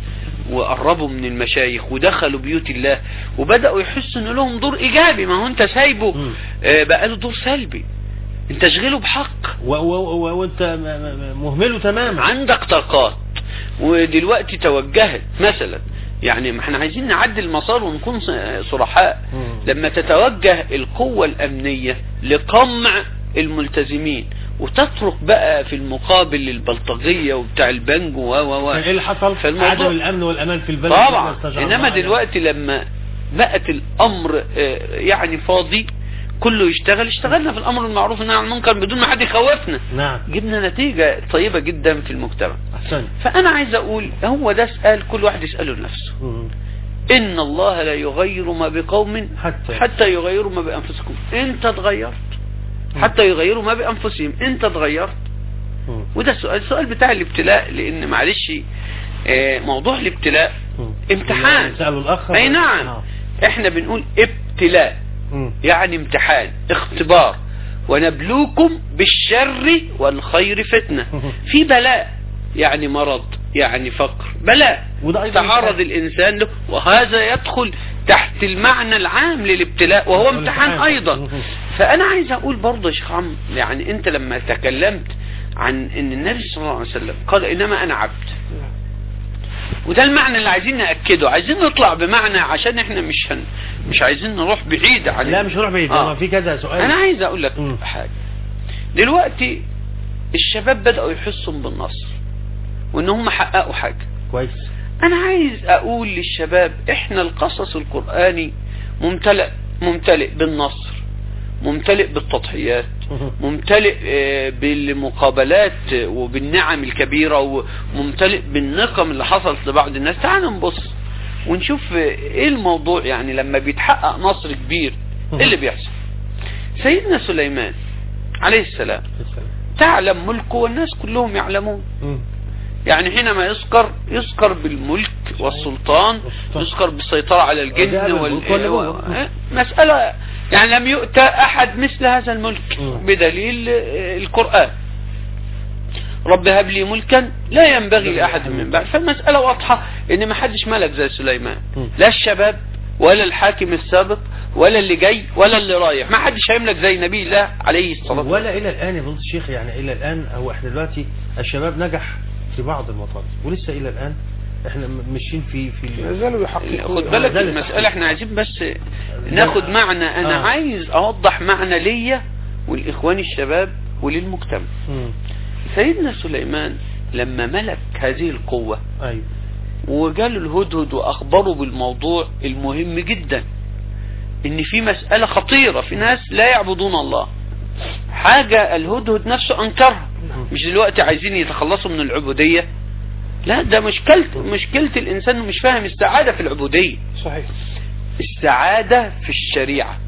وقربوا من المشايخ ودخلوا بيوت الله وبدأوا يحسوا ان لهم دور ايجابي ما هو انت سايبه مم. آه، بقى له دور سلبي انت اشغله بحق و- و- و- وانت م- م- مهمله تماما عندك طاقات ودلوقتي توجهت مثلا يعني ما احنا عايزين نعدل المسار ونكون ص- صرحاء مم. لما تتوجه القوة الأمنية لقمع الملتزمين وتترك بقى في المقابل البلطجية وبتاع البنج و و و كان ايه اللي حصل فالموضوع- عدم الامن والامان في البلد طبعا اللي استشعرناه انما يعني. دلوقتي لما بقت الامر آه، يعني فاضي كله يشتغل اشتغلنا في الامر المعروف والنهي عن المنكر بدون ما حد يخوفنا نعم جبنا نتيجة طيبة جدا في المجتمع احسنت فانا عايز اقول هو ده سؤال كل واحد يسأله لنفسه مم. ان الله لا يغير ما بقوم حتى حتى يغيروا ما بانفسكم انت اتغيرت حتى يغيروا ما بانفسهم انت اتغيرت مم. وده السؤال السؤال بتاع الابتلاء لان معلش آه، موضوع الابتلاء مم. امتحان سألوا الاخ اي نعم آه. احنا بنقول ابتلاء مم. يعني امتحان اختبار ونبلوكم بالشر والخير فتنة في بلاء يعني مرض يعني فقر بلاء وده أيضا تعرض امتحان. الإنسان له وهذا يدخل تحت المعنى العام للابتلاء وهو امتحان امتحان. أيضا فأنا عايز أقول برضه يا شيخ عمرو يعني أنت لما تكلمت عن أن النبي صلى الله عليه وسلم قال إنما أنا عبد وده المعنى اللي عايزين نأكده عايزين نطلع بمعنى عشان احنا مش هن مش عايزين نروح بعيد عن لا مش هروح بعيد آه. آه. في كذا سؤال انا عايز اقول لك مم. حاجة دلوقتي الشباب بدأوا يحسوا بالنصر وان هم حققوا حاجة كويس انا عايز اقول للشباب احنا القصص القرآني ممتلئ ممتلئ بالنصر ممتلئ بالتضحيات ممتلئ آه، بالمقابلات آه، وبالنعم الكبيرة وممتلئ بالنقم اللي حصلت لبعض الناس تعال نبص ونشوف آه، ايه الموضوع يعني لما بيتحقق نصر كبير ايه اللي بيحصل سيدنا سليمان عليه السلام تعلم ملكه والناس كلهم يعلمون مم. يعني حينما يذكر يذكر بالملك والسلطان يذكر بالسيطرة على وده الجن بالملك ولا هو؟ وال... مسألة يعني لم يؤتى أحد مثل هذا الملك مم. بدليل آه، القرآن رب هب لي ملكا لا ينبغي لأحد من بعد فالمسألة واضحة إن ما حدش ملك زي سليمان مم. لا الشباب ولا الحاكم السابق ولا اللي جاي ولا اللي رايح ما حدش هيملك زي نبي الله عليه الصلاة والسلام ولا الى الان يا فضيله الشيخ يعني الى الان هو احنا دلوقتي الشباب نجح في بعض المطالب ولسه الى الان احنا م- ماشيين في في ما ال- زالوا يحققون خد بالك ده اللي المسألة احنا عايزين بس ناخد معنى انا آه. عايز اوضح معنى ليا والاخوان الشباب وللمجتمع مم. سيدنا سليمان لما ملك هذه القوة ايوه وجاله الهدهد واخبره بالموضوع المهم جدا ان في مسألة خطيرة في ناس لا يعبدون الله حاجة الهدهد نفسه انكرها مش دلوقتي عايزين يتخلصوا من العبودية لا ده مشكلة مشكلة الانسان إنه مش فاهم السعادة في العبودية صحيح السعادة في الشريعة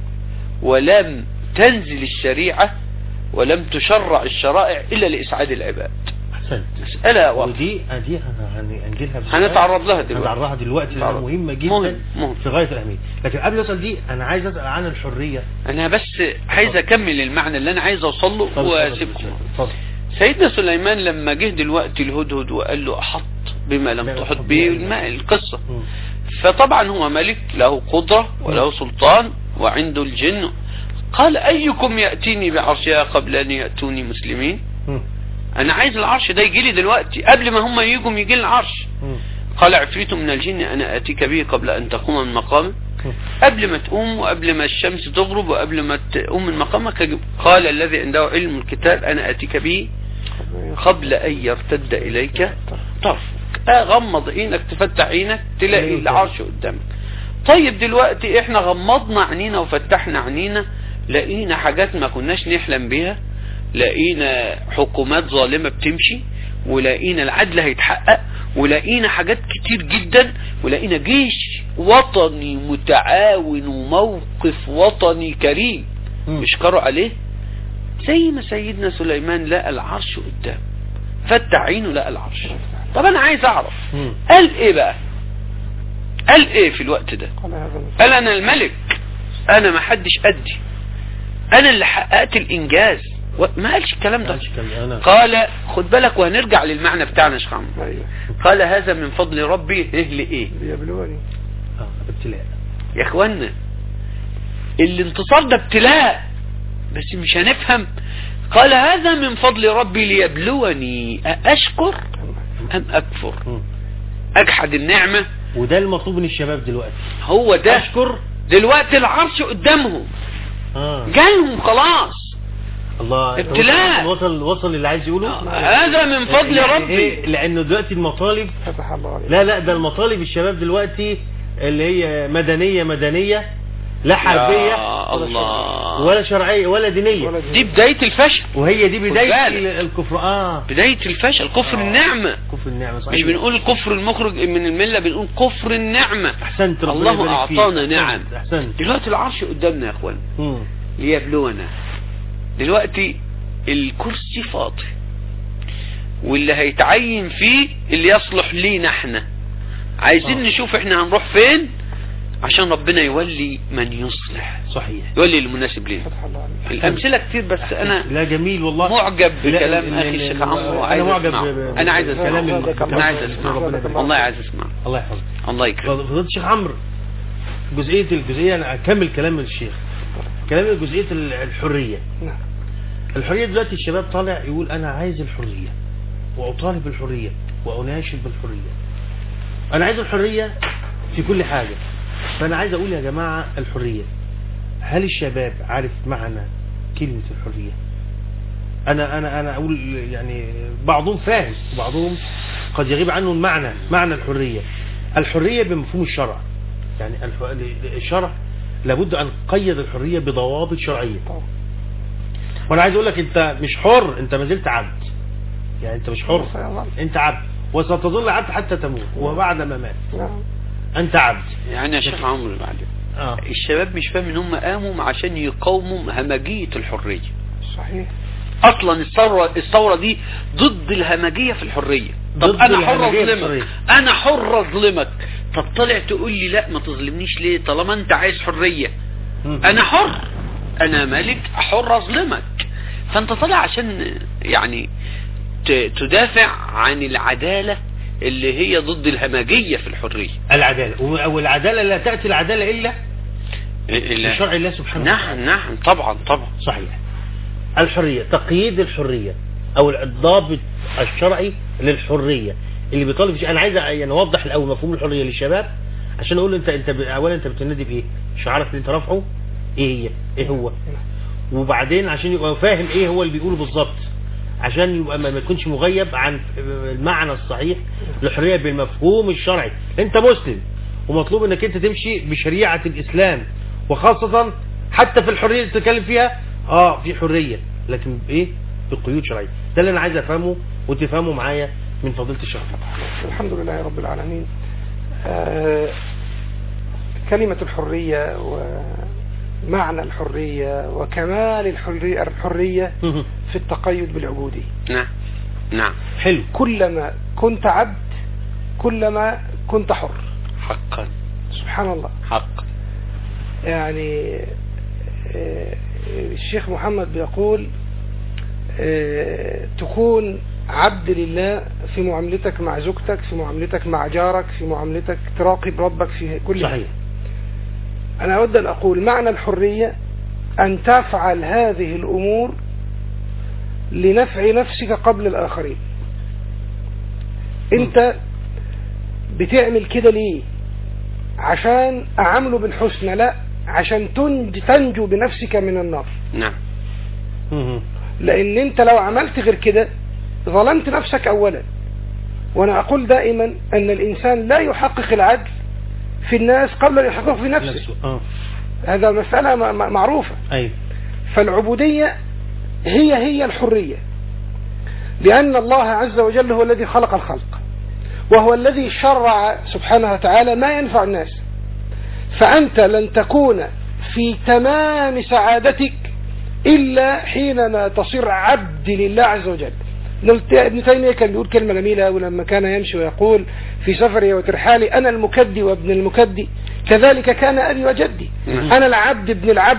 ولم تنزل الشريعة ولم تشرع الشرائع إلا لإسعاد العباد احسنت مسألة واضحة ودي دي هن- هنجيلها بسؤال. هنتعرض لها دلوقتي هنتعرضها دلوقتي لأنها نتعرض. مهمة جدا مهم مهم في غاية الأهمية لكن قبل أسأل دي أنا عايز أسأل عن الحرية أنا بس عايز أكمل المعنى اللي أنا عايز أوصل له اتفضل، وأسيبكم اتفضل سيدنا سليمان لما جه دلوقتي الهدهد وقال له أحط بما لم بما تحط تحط به به. الماء القصة مم. فطبعا هو ملك له قدرة وله سلطان وعنده الجن قال أيكم يأتيني بعرشها قبل أن يأتوني مسلمين مم. أنا عايز العرش ده يجي لي دلوقتي قبل ما هم يجوا يجي لي العرش مم. قال عفريت من الجن أنا آتيك به قبل أن تقوم من مقامك مم. قبل ما تقوم وقبل ما الشمس تغرب وقبل ما تقوم من مقامك أجب. قال الذي عنده علم الكتاب أنا آتيك به قبل أن يرتد إليك طرفك أغمض عينك تفتح عينك تلاقي أيوة. العرش قدامك طيب دلوقتي احنا غمضنا عينينا وفتحنا عينينا لقينا حاجات ما كناش نحلم بيها لقينا حكومات ظالمة بتمشي ولقينا العدل هيتحقق ولقينا حاجات كتير جدا ولقينا جيش وطني متعاون وموقف وطني كريم مم. يشكروا عليه زي ما سيدنا سليمان لقى العرش قدام فتح عينه لقى العرش طب انا عايز اعرف مم. قال ايه بقى قال ايه في الوقت ده قال هذا قال انا الملك انا ما حدش قدي انا اللي حققت الانجاز و- ما قالش الكلام ده معلش كان انا قال خد بالك وهنرجع للمعنى بتاعنا يا شيخ عمرو ايوه قال هذا من فضل ربي ايه لايه ليبلوني اه ابتلاء يا اخوانا الانتصار ده ابتلاء بس مش هنفهم قال هذا من فضل ربي ليبلوني أأشكر أم أكفر مم. أجحد النعمة وده المطلوب من الشباب دلوقتي هو ده اشكر دلوقتي العرش قدامهم اه جالهم خلاص الله ابتلاء. وصل وصل اللي عايز يقوله هذا من فضل إيه- ربي إيه، لانه دلوقتي المطالب فتح الله عليك لا لا ده المطالب الشباب دلوقتي اللي هي مدنية مدنية لا حربية يا الله ولا شرعية ولا دينية ولا دي بداية الفشل وهي دي بداية بالك. ال- الكفر اه بداية الفشل كفر النعمة كفر النعمة مش صحيح بنقول كفر المخرج من الملة بنقول كفر النعمة احسنت ربنا الله يبارك فيك. أعطانا أحسنت، نعم احسنت دلوقتي العرش قدامنا يا اخوان مم. ليبلونا دلوقتي الكرسي فاضي واللي هيتعين فيه اللي يصلح لينا احنا عايزين آه. نشوف احنا هنروح فين عشان ربنا يولي من يصلح صحيح يولي المناسب لينا فتح الله عليك الامثله كتير بس انا لا جميل والله معجب لا، بكلام ال- اخي ال- الشيخ ال- عمرو انا وعايز معجب اسمعه ب- انا عايز بكلام اسمعه ال- انا عايز ربنا اسمعه يبارك. والله عايز اسمعه الله يحفظك الله يكرمك فضيلة الشيخ عمرو جزئية الجزئية أنا أكمل كلام الشيخ كلام جزئية ال- الحرية نعم الحرية دلوقتي الشباب طالع يقول أنا عايز الحرية وأطالب بالحرية وأناشد بالحرية أنا عايز الحرية في كل حاجة فأنا عايز أقول يا جماعة الحرية هل الشباب عارف معنى كلمة الحرية أنا أنا أنا أقول يعني بعضهم فاهم وبعضهم قد يغيب عنه المعنى معنى الحرية الحرية بمفهوم الشرع يعني الح- الشرع لابد أن قيد الحرية بضوابط شرعية طبعا وانا عايز اقول لك انت مش حر انت ما زلت عبد يعني انت مش حر سيظل. انت عبد وستظل عبد حتى تموت وبعد ما مات نعم انت عبد يعني يا شيخ عمرو بعد اه الشباب مش فاهم ان هم قاموا عشان يقاوموا همجية الحرية صحيح اصلا الثورة الثورة دي ضد الهمجية في الحرية طب ضد انا حر الهمجية في اظلمك الحرية. انا حر اظلمك طب طلع تقول لي لا ما تظلمنيش ليه طالما انت عايز حرية مم. انا حر انا ملك حر اظلمك فانت طالع عشان يعني ت- تدافع عن العدالة اللي هي ضد الهمجية في الحرية العدالة و- والعدالة لا تأتي العدالة إلا إلا- بشرع الله سبحانه نعم نعم طبعا طبعا صحيح الحرية تقييد الحرية او الضابط الشرعي للحرية اللي بيطالب شيء انا عايز يعني اوضح الاول مفهوم الحرية للشباب عشان اقول له انت انت ب- اولا انت بتنادي بايه شعارك اللي انت رافعه ايه هي ايه هو وبعدين عشان يبقى فاهم ايه هو اللي بيقوله بالظبط عشان يبقى ما ما يكونش مغيب عن المعنى الصحيح للحرية بالمفهوم الشرعي انت مسلم ومطلوب انك انت تمشي بشريعة الاسلام وخاصة حتى في الحرية اللي تتكلم فيها اه في حرية لكن بايه بقيود شرعية ده اللي انا عايز افهمه وتفهمه معايا من فضيلة الشيخ الحمد لله رب العالمين آه، كلمة الحرية ومعنى الحرية وكمال الحرية, الحرية في التقيد بالعبودية نعم نعم حلو كلما كنت عبد كلما كنت حر حقا سبحان الله حقا يعني آه، الشيخ محمد بيقول آه، تكون عبد لله في معاملتك مع زوجتك في معاملتك مع جارك في معاملتك تراقب ربك في كل صحيح أنا أود أن أقول معنى الحرية أن تفعل هذه الأمور لنفع نفسك قبل الآخرين أنت بتعمل كده ليه عشان أعامله بالحسنى لا عشان تنج تنجو بنفسك من النار نعم مم. لأن أنت لو عملت غير كده ظلمت نفسك أولا وأنا أقول دائما أن الإنسان لا يحقق العدل في الناس قبل أن يحققه في نفسه نفسه اه هذا مسألة م- م- معروفة ايوه فالعبودية هي هي الحرية لأن الله عز وجل هو الذي خلق الخلق وهو الذي شرع سبحانه وتعالى ما ينفع الناس فأنت لن تكون في تمام سعادتك إلا حينما تصير عبد لله عز وجل ابن تيمية كان بيقول كلمة جميلة ولما كان يمشي ويقول في سفري وترحالي أنا المكدي وابن المكدي كذلك كان أبي وجدي نعم. أنا العبد ابن العبد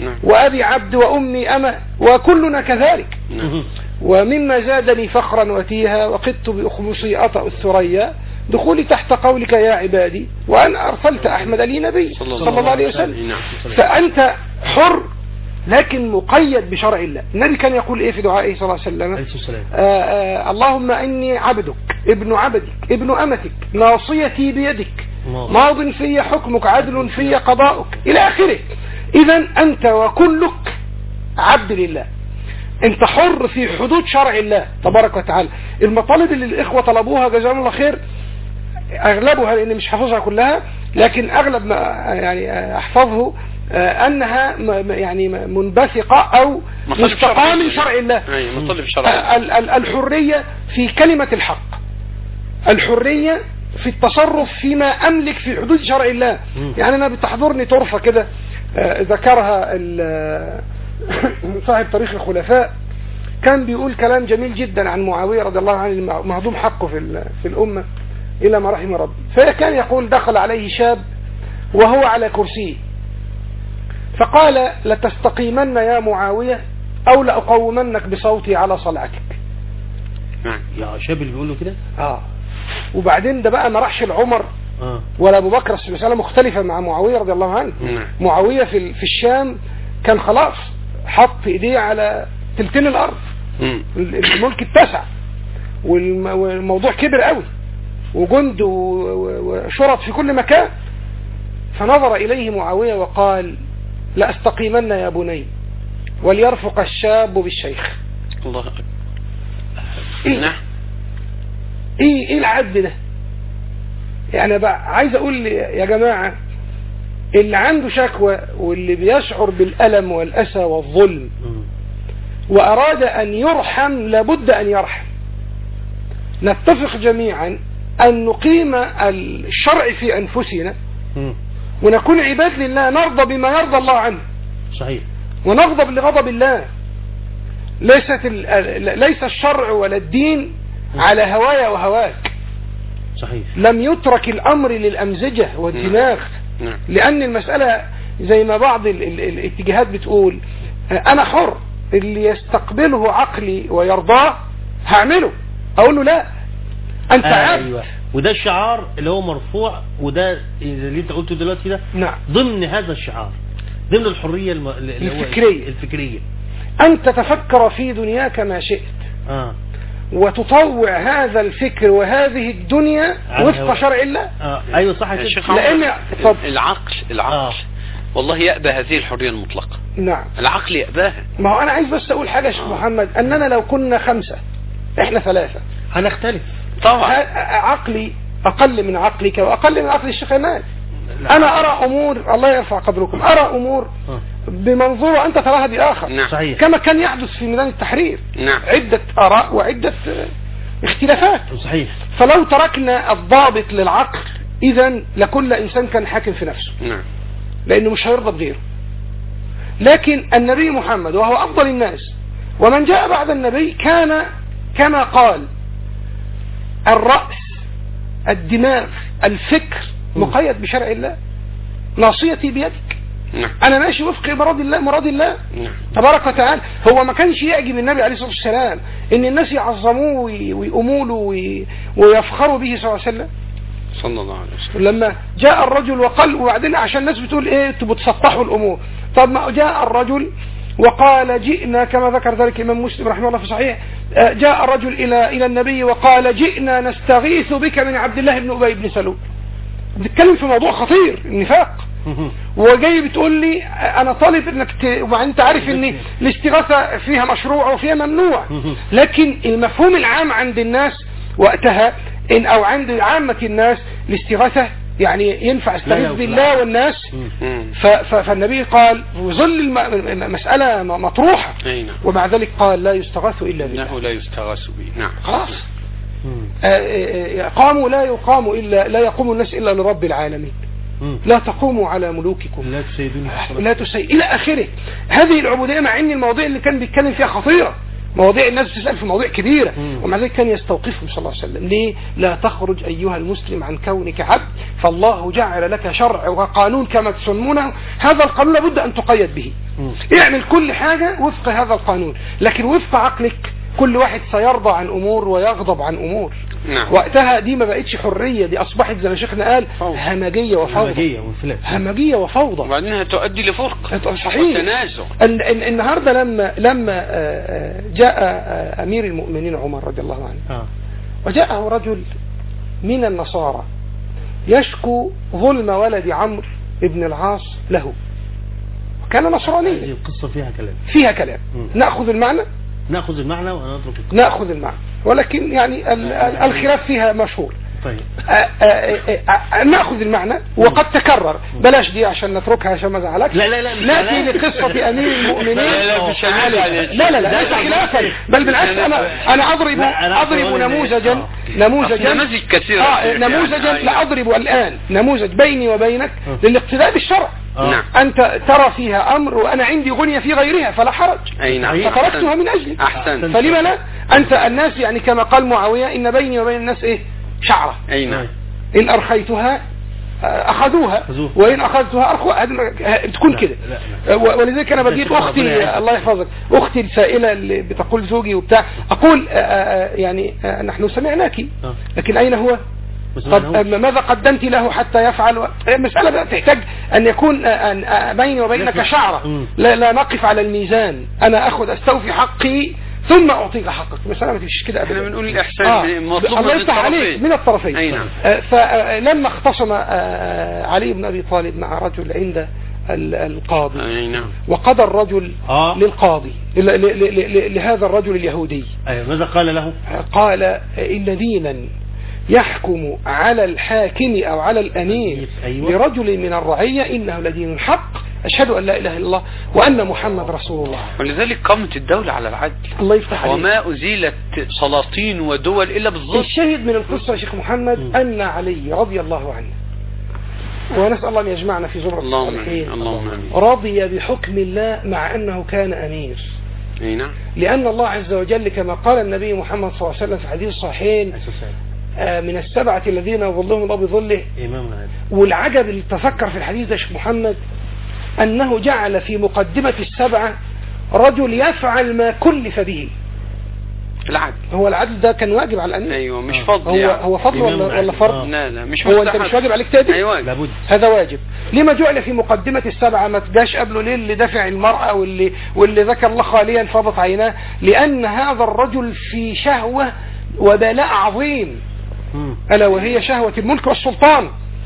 نعم. وأبي عبد وأمي أما وكلنا كذلك نعم ومما زادني فخرا وتيها وقدت بأخمصي أطأ الثريا دخولي تحت قولك يا عبادي وأن أرسلت أحمد لي نبي صلى الله عليه وسلم نعم فأنت حر لكن مقيد بشرع الله النبي كان يقول إيه في دعائه صلى الله عليه وسلم عليه الصلاة والسلام آه آه اللهم إني عبدك ابن عبدك ابن أمتك ناصيتي بيدك ماضي. ماض في حكمك عدل في قضاؤك إلى آخره إذا أنت وكلك عبد لله أنت حر في حدود شرع الله تبارك وتعالى المطالب اللي الإخوة طلبوها جزاهم الله خير أغلبها لأني مش حافظها كلها لكن أغلب ما يعني أحفظه آه، أنها م- م- يعني منبثقة أو مطالب مستقاة شرعية. من شرع الله أي مطالب شرعية ال- ال- الحرية في كلمة الحق الحرية في التصرف فيما أملك في حدود شرع الله مم. يعني أنا بتحضرني طرفة كده آه، ذكرها ال- صاحب تاريخ الخلفاء كان بيقول كلام جميل جدا عن معاوية رضي الله عنه مهضوم حقه في ال- في الأمة إلى ما رحم ربي فكان يقول دخل عليه شاب وهو على كرسيه فقال لتستقيمن يا معاوية أو لأقومنك بصوتي على صلعتك نعم يا شاب اللي بيقول له كده اه وبعدين ده بقى ما راحش لعمر اه ولا ابو بكر بس مساله مختلفه مع معاويه رضي الله عنه نعم معاويه في ال- في الشام كان خلاص حط ايديه على تلتين الارض مم. ال- الملك اتسع والم- والموضوع كبر قوي وجند و- و- وشرط في كل مكان فنظر اليه معاويه وقال لاستقيمن يا بني وليرفق الشاب بالشيخ الله أكبر إيه؟ نعم ايه ايه العد ده يعني بقى عايز اقول لي يا جماعة اللي عنده شكوى واللي بيشعر بالألم والأسى والظلم مم. وأراد أن يرحم لابد أن يرحم نتفق جميعا أن نقيم الشرع في أنفسنا مم. ونكون عباد لله نرضى بما يرضى الله عنه صحيح ونغضب لغضب الله ليست ال- ليس الشرع ولا الدين على هوايا وهواك صحيح لم يترك الأمر للأمزجة والدماغ نعم لأن المسألة زي ما بعض ال- ال- الاتجاهات بتقول أنا حر اللي يستقبله عقلي ويرضاه هعمله أقول له لا أنت عبد ايوه وده الشعار اللي هو مرفوع وده اللي انت قلته دلوقتي ده نعم ضمن هذا الشعار ضمن الحرية الم... اللي هو الفكرية. الفكرية أن تتفكر في دنياك ما شئت اه وتطوع هذا الفكر وهذه الدنيا على وفق هواك. شرع الله اه ايوه صح يا كده شيخ لأن- عمر اتفضل. العقل العقل آه. والله يأبى هذه الحرية المطلقة نعم العقل يأباها ما هو أنا عايز بس أقول حاجة يا شيخ محمد أننا لو كنا خمسة إحنا ثلاثة هنختلف طبعا ه- عقلي أقل من عقلك وأقل من عقل الشيخ إمام أنا أرى أمور الله يرفع قدركم أرى أمور آه. بمنظور وأنت تراها بآخر نعم صحيح كما كان يحدث في ميدان التحرير نعم عدة آراء وعدة آه، اختلافات صحيح فلو تركنا الضابط للعقل إذا لكل إنسان كان حاكم في نفسه نعم لأنه مش هيرضى بغيره لكن النبي محمد وهو أفضل الناس ومن جاء بعد النبي كان كما قال الرأس الدماغ الفكر مقيد بشرع الله ناصيتي بيدك نعم أنا ماشي وفق مراد الله مراد الله نعم تبارك وتعالى هو ما كانش يعجب النبي عليه الصلاة والسلام ان الناس يعظموه وي- ويقوموا له وي- ويفخروا به صلى الله عليه وسلم صلى الله عليه وسلم لما جاء الرجل وقال وبعدين عشان الناس بتقول ايه انتوا بتسطحوا الامور طب ما جاء الرجل وقال جئنا كما ذكر ذلك الامام مسلم رحمه الله في صحيح آه، جاء الرجل الى الى النبي وقال جئنا نستغيث بك من عبد الله بن ابي بن سلول بتتكلم في موضوع خطير النفاق وجاي بتقول لي انا طالب انك ت... وبعدين انت عارف ان الاستغاثه فيها مشروع وفيها ممنوع لكن المفهوم العام عند الناس وقتها ان او عند عامه الناس الاستغاثه يعني ينفع استغيث لا، بالله والناس مم. ف... ف... فالنبي قال وظل الم... المساله م- مطروحه أي نعم ومع ذلك قال لا يستغاث الا بالله إنه لا يستغاث به نعم خلاص آه، آه، آه، قاموا لا يقام الا لا يقوم الناس الا لرب العالمين لا تقوموا على ملوككم لا تسيدوني في الصلاة. لا تسيء إلى آخره هذه العبودية مع أن المواضيع اللي كان بيتكلم فيها خطيرة مواضيع الناس بتسأل في مواضيع كبيرة مم. ومع ذلك كان يستوقفهم صلى الله عليه وسلم ليه لا تخرج أيها المسلم عن كونك عبد فالله جعل لك شرع وقانون كما تسمونه هذا القانون لابد أن تقيد به مم. اعمل كل حاجة وفق هذا القانون لكن وفق عقلك كل واحد سيرضى عن أمور ويغضب عن أمور نعم وقتها دي ما بقتش حرية دي أصبحت زي ما شيخنا قال فوضى. همجية وفوضى همجية وانفلات همجية وفوضى وبعدين هتؤدي لفرقة صحيح وتنازع ال- ال- النهاردة لما لما آه، آه، جاء آه، أمير المؤمنين عمر رضي الله عنه اه وجاءه رجل من النصارى يشكو ظلم ولد عمرو بن العاص له كان هذه نصرانيا القصة فيها كلام فيها كلام مم. نأخذ المعنى ناخذ المعنى ونترك القصة نأخذ المعنى ولكن يعني ال- ال- الخلاف فيها مشهور طيب آه، آه، آه، آه، نأخذ المعنى وقد تكرر بلاش دي عشان نتركها عشان ما ازعلكش لا لا لا مش نأتي عليك. لقصة أمير المؤمنين لا، لا، مش عليك. لا لا لا ليس خلافا بل بالعكس أنا أنا أضرب لا، أنا أضرب أقول إن- نموذجا آه. نموذجا نماذج كثيرة آه نموذجا يعني. لا أضرب الآن نموذج بيني وبينك آه. للاقتداء بالشرع آه. نعم أنت ترى فيها أمر وأنا عندي غنية في غيرها فلا حرج أي نعم فتركتها من أجلك أحسن فلما لا أنت الناس يعني كما قال معاوية إن بيني وبين الناس إيه شعرة أي نعم إن أرخيتها آه، أخذوها أخذوها. وإن أخذتها أرخوا هذا- آه، تكون لا، كده لا، آه، و- ولذلك أنا بديت شوف ربنا أختي يعزك. الله يحفظك أختي السائلة اللي بتقول زوجي وبتاع أقول آه، آه، يعني آه، نحن سمعناك آه. لكن أين هو بس قد ما نقولش. آه، ماذا قدمت له حتى يفعل و- المسألة بقى تحتاج أن يكون آه، أن- آه، بيني وبينك نسمع. شعرة مم. لا, لا نقف على الميزان أنا أخذ أستوفي حقي ثم أعطيك حقك المسألة ما تمشيش كده احنا أبدا بنقول الإحسان آه. مطلوب الله من يفتح عليك الطرفين من الطرفين أي نعم آه، فلما اختصم آه، علي بن أبي طالب مع رجل عند ال- القاضي أي نعم وقضى الرجل آه. للقاضي ل- ل- ل- ل- لهذا الرجل اليهودي أيوة ماذا قال له قال إن دينا يحكم على الحاكم أو على الأمير أيوة. لرجل من الرعية إنه لدين حق أشهد أن لا إله إلا الله وأن محمد رسول الله ولذلك قامت الدولة على العدل الله يفتح عليك وما أزيلت سلاطين ودول إلا بالظلم الشاهد من القصة يا شيخ محمد أن علي رضي الله عنه ونسأل الله أن يجمعنا في زمرة اللهم الصالحين آمين اللهم آمين رضي بحكم الله مع أنه كان أمير أي نعم لأن الله عز وجل كما قال النبي محمد صلى الله عليه وسلم في حديث الصحيحين آه، من السبعة الذين يظلهم الله بظله إمام عادل والعجب اللي تفكر في الحديث ده يا شيخ محمد أنه جعل في مقدمة السبعة رجل يفعل ما كلف به العدل هو العدل ده كان واجب على الأمير أيوة مش آه. فضل هو يعني. هو فضل إمام ولا ولا العدل. فرض آه. لا لا مش هو انت مستحب. مش واجب عليك تهدي أيوة لابد هذا واجب لما جعل في مقدمة السبعة ما تجاش قبله ليه اللي دفع المرأة واللي, واللي ذكر الله خاليا فاضت عيناه لأن هذا الرجل في شهوة وبلاء عظيم مم. ألا وهي شهوة الملك والسلطان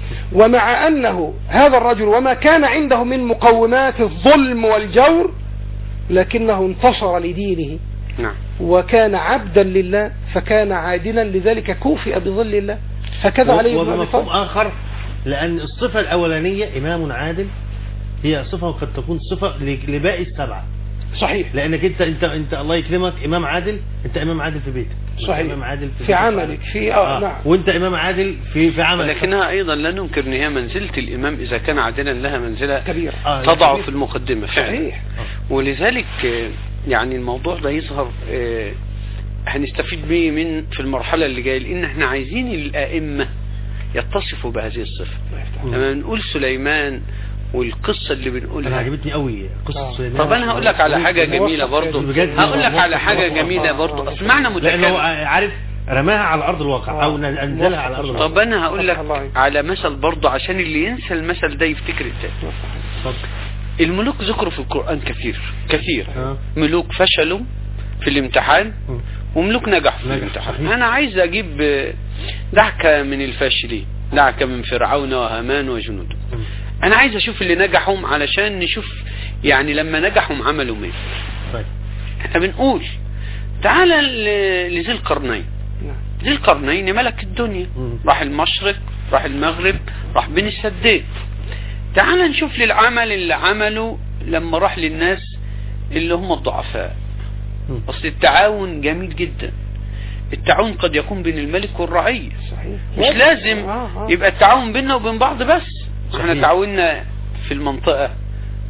ومع أنه هذا الرجل وما كان عنده من مقومات الظلم والجور لكنه انتصر لدينه نعم وكان عبدا لله فكان عادلا لذلك كوفئ بظل الله هكذا عليه بن أبي وبمفهوم طالب آخر لأن الصفة الأولانية إمام عادل هي صفة قد تكون صفة ل- لباقي السبعة صحيح لأنك أنت أنت أنت الله يكرمك إمام عادل أنت إمام عادل في بيتك وأنت صحيح. إمام عادل في, في بيتك. عملك في آه, آه. نعم وأنت إمام عادل في في عملك ولكنها أيضا لا ننكر أن هي منزلة الإمام إذا كان عادلا لها منزلة كبير آه، تضع كبير. في المقدمة فعلا صحيح ولذلك آه، يعني الموضوع ده يظهر آه، هنستفيد به من في المرحلة اللي جاية لأن احنا عايزين الأئمة يتصفوا بهذه الصفة مم. لما نقول سليمان والقصة اللي أنا بنقولها عجبتني قوي قصة آه. سليمان طب انا هقول لك على حاجة جميلة برضو بجد هقول لك على موقف- حاجة موقف- جميلة آه، برضو آه. اصمعنا لأنه هو متكلم عارف رماها على أرض الواقع أو آه. أنزلها على أرض الواقع طب انا هقول لك الله. على مثل برضو عشان اللي ينسى المثل ده يفتكر التاني اتفضل. الملوك ذكروا في القرآن كثير كثير آه. ملوك فشلوا في الامتحان مم. وملوك نجحوا في نجح، الامتحان صحيح. انا عايز اجيب آه، دعكة من الفاشلين دعكة من فرعون وهامان وجنوده مم. انا عايز اشوف اللي نجحهم علشان نشوف يعني لما نجحهم عملوا ايه طيب احنا بنقول تعال ل- لذي القرنين نعم. ذي القرنين ملك الدنيا مم. راح المشرق راح المغرب راح بين السدين تعال نشوف للعمل اللي عمله لما راح للناس اللي هم الضعفاء مم. اصل التعاون جميل جدا التعاون قد يكون بين الملك والرعية صحيح مش لازم آه، آه. يبقى التعاون بيننا وبين بعض بس احنا صحيح. تعاوننا في المنطقة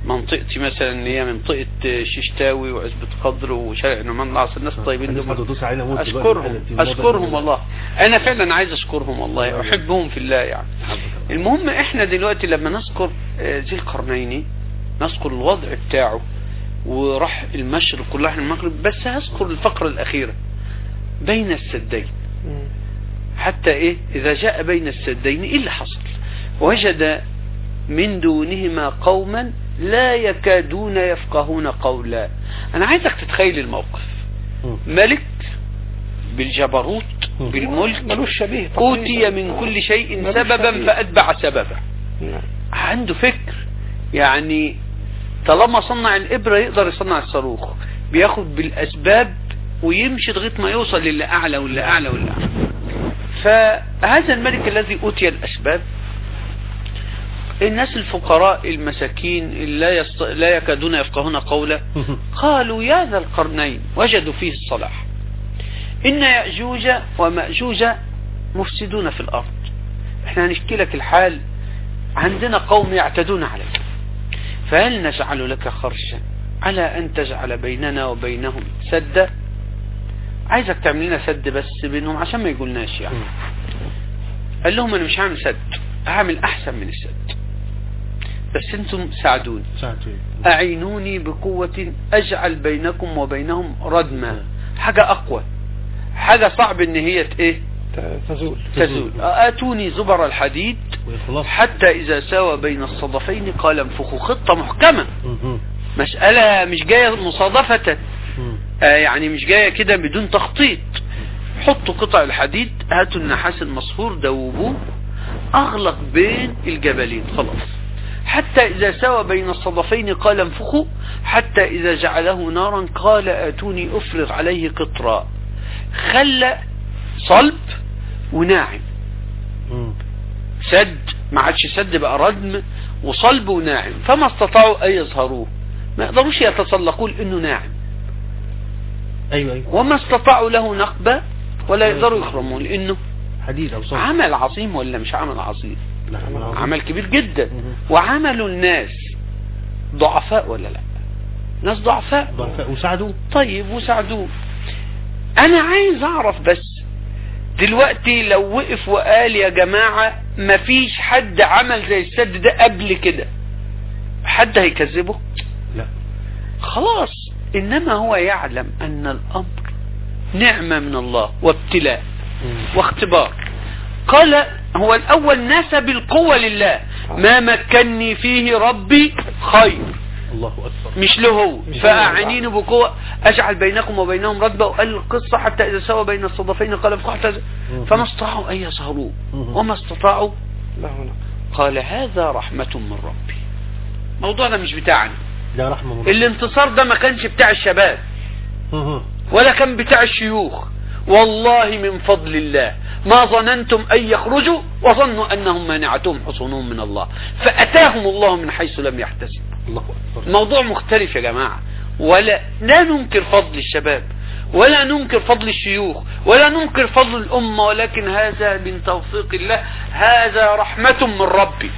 منطقتي مثلا ان هي منطقة ششتاوي وعزبة قدر وشارع نعمان العصر الناس الطيبين عندهم دول هتدوس علينا موت دلوقتي اشكرهم في الموضوع ده. اشكرهم والله انا فعلا عايز اشكرهم والله احبهم في الله يعني المهم احنا دلوقتي لما نذكر آه، ذي القرنين نذكر الوضع بتاعه وراح المشرق وراح المغرب بس هذكر الفقرة الأخيرة بين السدين مم. حتى ايه اذا جاء بين السدين ايه اللي حصل وجد من دونهما قوما لا يكادون يفقهون قولا انا عايزك تتخيل الموقف مم. ملك بالجبروت مم. بالملك ملوش شبيه اوتي من كل شيء ملوش سببا شبيه. فاتبع سببا نعم. عنده فكر يعني طالما صنع الإبرة يقدر يصنع الصاروخ بياخد بالأسباب ويمشي لغاية ما يوصل للي أعلى واللي أعلى واللي أعلى فهذا الملك الذي أوتي الأسباب الناس الفقراء المساكين اللي لا, يست... لا يكادون يفقهون قولا قالوا يا ذا القرنين وجدوا فيه الصلاح إن يأجوج ومأجوج مفسدون في الأرض احنا هنشكي لك الحال عندنا قوم يعتدون عليك فهل نجعل لك خرجا على أن تجعل بيننا وبينهم سدا عايزك تعمل لنا سد بس بينهم عشان ما يقولناش يعني قال لهم أنا مش هعمل سد هعمل أحسن من السد بس انتم ساعدوني ساعتين أعينوني بقوة أجعل بينكم وبينهم ردما حاجة أقوى حاجة صعب إن هي ت- إيه ت- تزول تزول آتوني زبر الحديد ويخلص حتى إذا ساوى بين الصدفين قال انفخوا خطة محكمة مسألة مش جاية مصادفة آه يعني مش جاية كده بدون تخطيط حطوا قطع الحديد هاتوا النحاس المصفور دوبوه أغلق بين الجبلين خلاص حتى إذا سوى بين الصدفين قال انفخوا حتى إذا جعله نارا قال آتوني أفرغ عليه قطرا خلى صلب وناعم سد ما عادش سد بقى ردم وصلب وناعم فما استطاعوا أن يظهروه ما يقدروش يتسلقوا لأنه ناعم ايوه ايوه وما استطاعوا له نقبة ولا يقدروا يخرموه لأنه حديد او صلب عمل عظيم ولا مش عمل عظيم نعم عظيم. عمل كبير جدا مهم. وعملوا الناس ضعفاء ولا لا ناس ضعفاء ضعفاء وساعدوه طيب وساعدوه انا عايز اعرف بس دلوقتي لو وقف وقال يا جماعة مفيش حد عمل زي السد ده قبل كده حد هيكذبه لا خلاص انما هو يعلم ان الامر نعمة من الله وابتلاء واختبار قال هو الاول نسب القوة لله ما مكني فيه ربي خير الله اكبر مش له هو مش له. فأعينيني بقوة أجعل بينكم وبينهم ردبة وقال القصة حتى إذا سوى بين الصدفين قال افقوا حتى فما استطاعوا أن يظهروه مم. وما استطاعوا لا هنا قال هذا رحمة من ربي الموضوع ده مش بتاعنا لا رحمة من الانتصار ده ما كانش بتاع الشباب ربنا. ولا كان بتاع الشيوخ والله من فضل الله ما ظننتم أن يخرجوا وظنوا أنهم مانعتهم حصونهم من الله فأتاهم الله من حيث لم يحتسب الله اكبر الموضوع مختلف يا جماعة ولا لا ننكر فضل الشباب ولا ننكر فضل الشيوخ ولا ننكر فضل الأمة ولكن هذا من توفيق الله هذا رحمة من ربي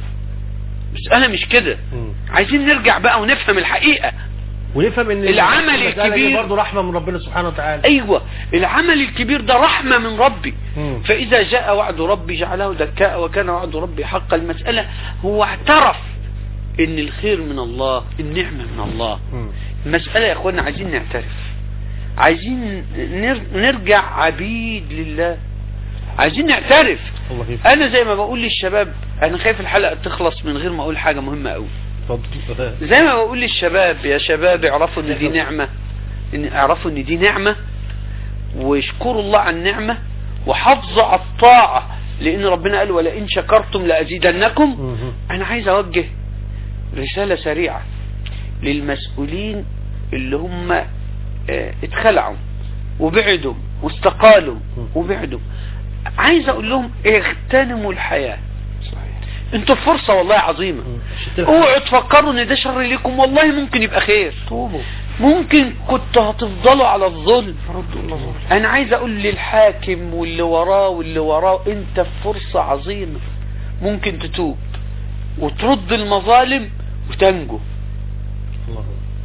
مسألة مش كده مم. عايزين نرجع بقى ونفهم الحقيقة ونفهم ان العمل المسألة دي الكبير- برضه رحمة من ربنا سبحانه وتعالى أيوة العمل الكبير ده رحمة من ربي مم. فإذا جاء وعد ربي جعله دكاء وكان وعد ربي حقا المسألة هو اعترف ان الخير من الله النعمة من الله مم. المسألة يا اخوانا عايزين نعترف عايزين نر- نرجع عبيد لله عايزين نعترف الله يفتح انا زي ما بقول للشباب انا خايف الحلقة تخلص من غير ما اقول حاجة مهمة قوي اتفضل زي ما بقول للشباب يا شباب اعرفوا ان دي نعمة ان اعرفوا ان دي نعمة واشكروا الله على النعمة وحافظوا على الطاعة لان ربنا قال ولئن شكرتم لازيدنكم مم. انا عايز اوجه رسالة سريعة للمسؤولين اللي هم آه، اتخلعوا وبعدوا واستقالوا وبعدوا عايز اقول لهم اغتنموا الحياة صحيح انتوا في فرصة والله عظيمة مم. شتلت- اوعوا تفكروا ان ده شر ليكم والله ممكن يبقى خير توبوا ممكن كنتوا هتفضلوا على الظلم ردوا النظر انا عايز اقول للحاكم واللي وراه واللي وراه انت في فرصة عظيمة ممكن تتوب وترد المظالم وتنجو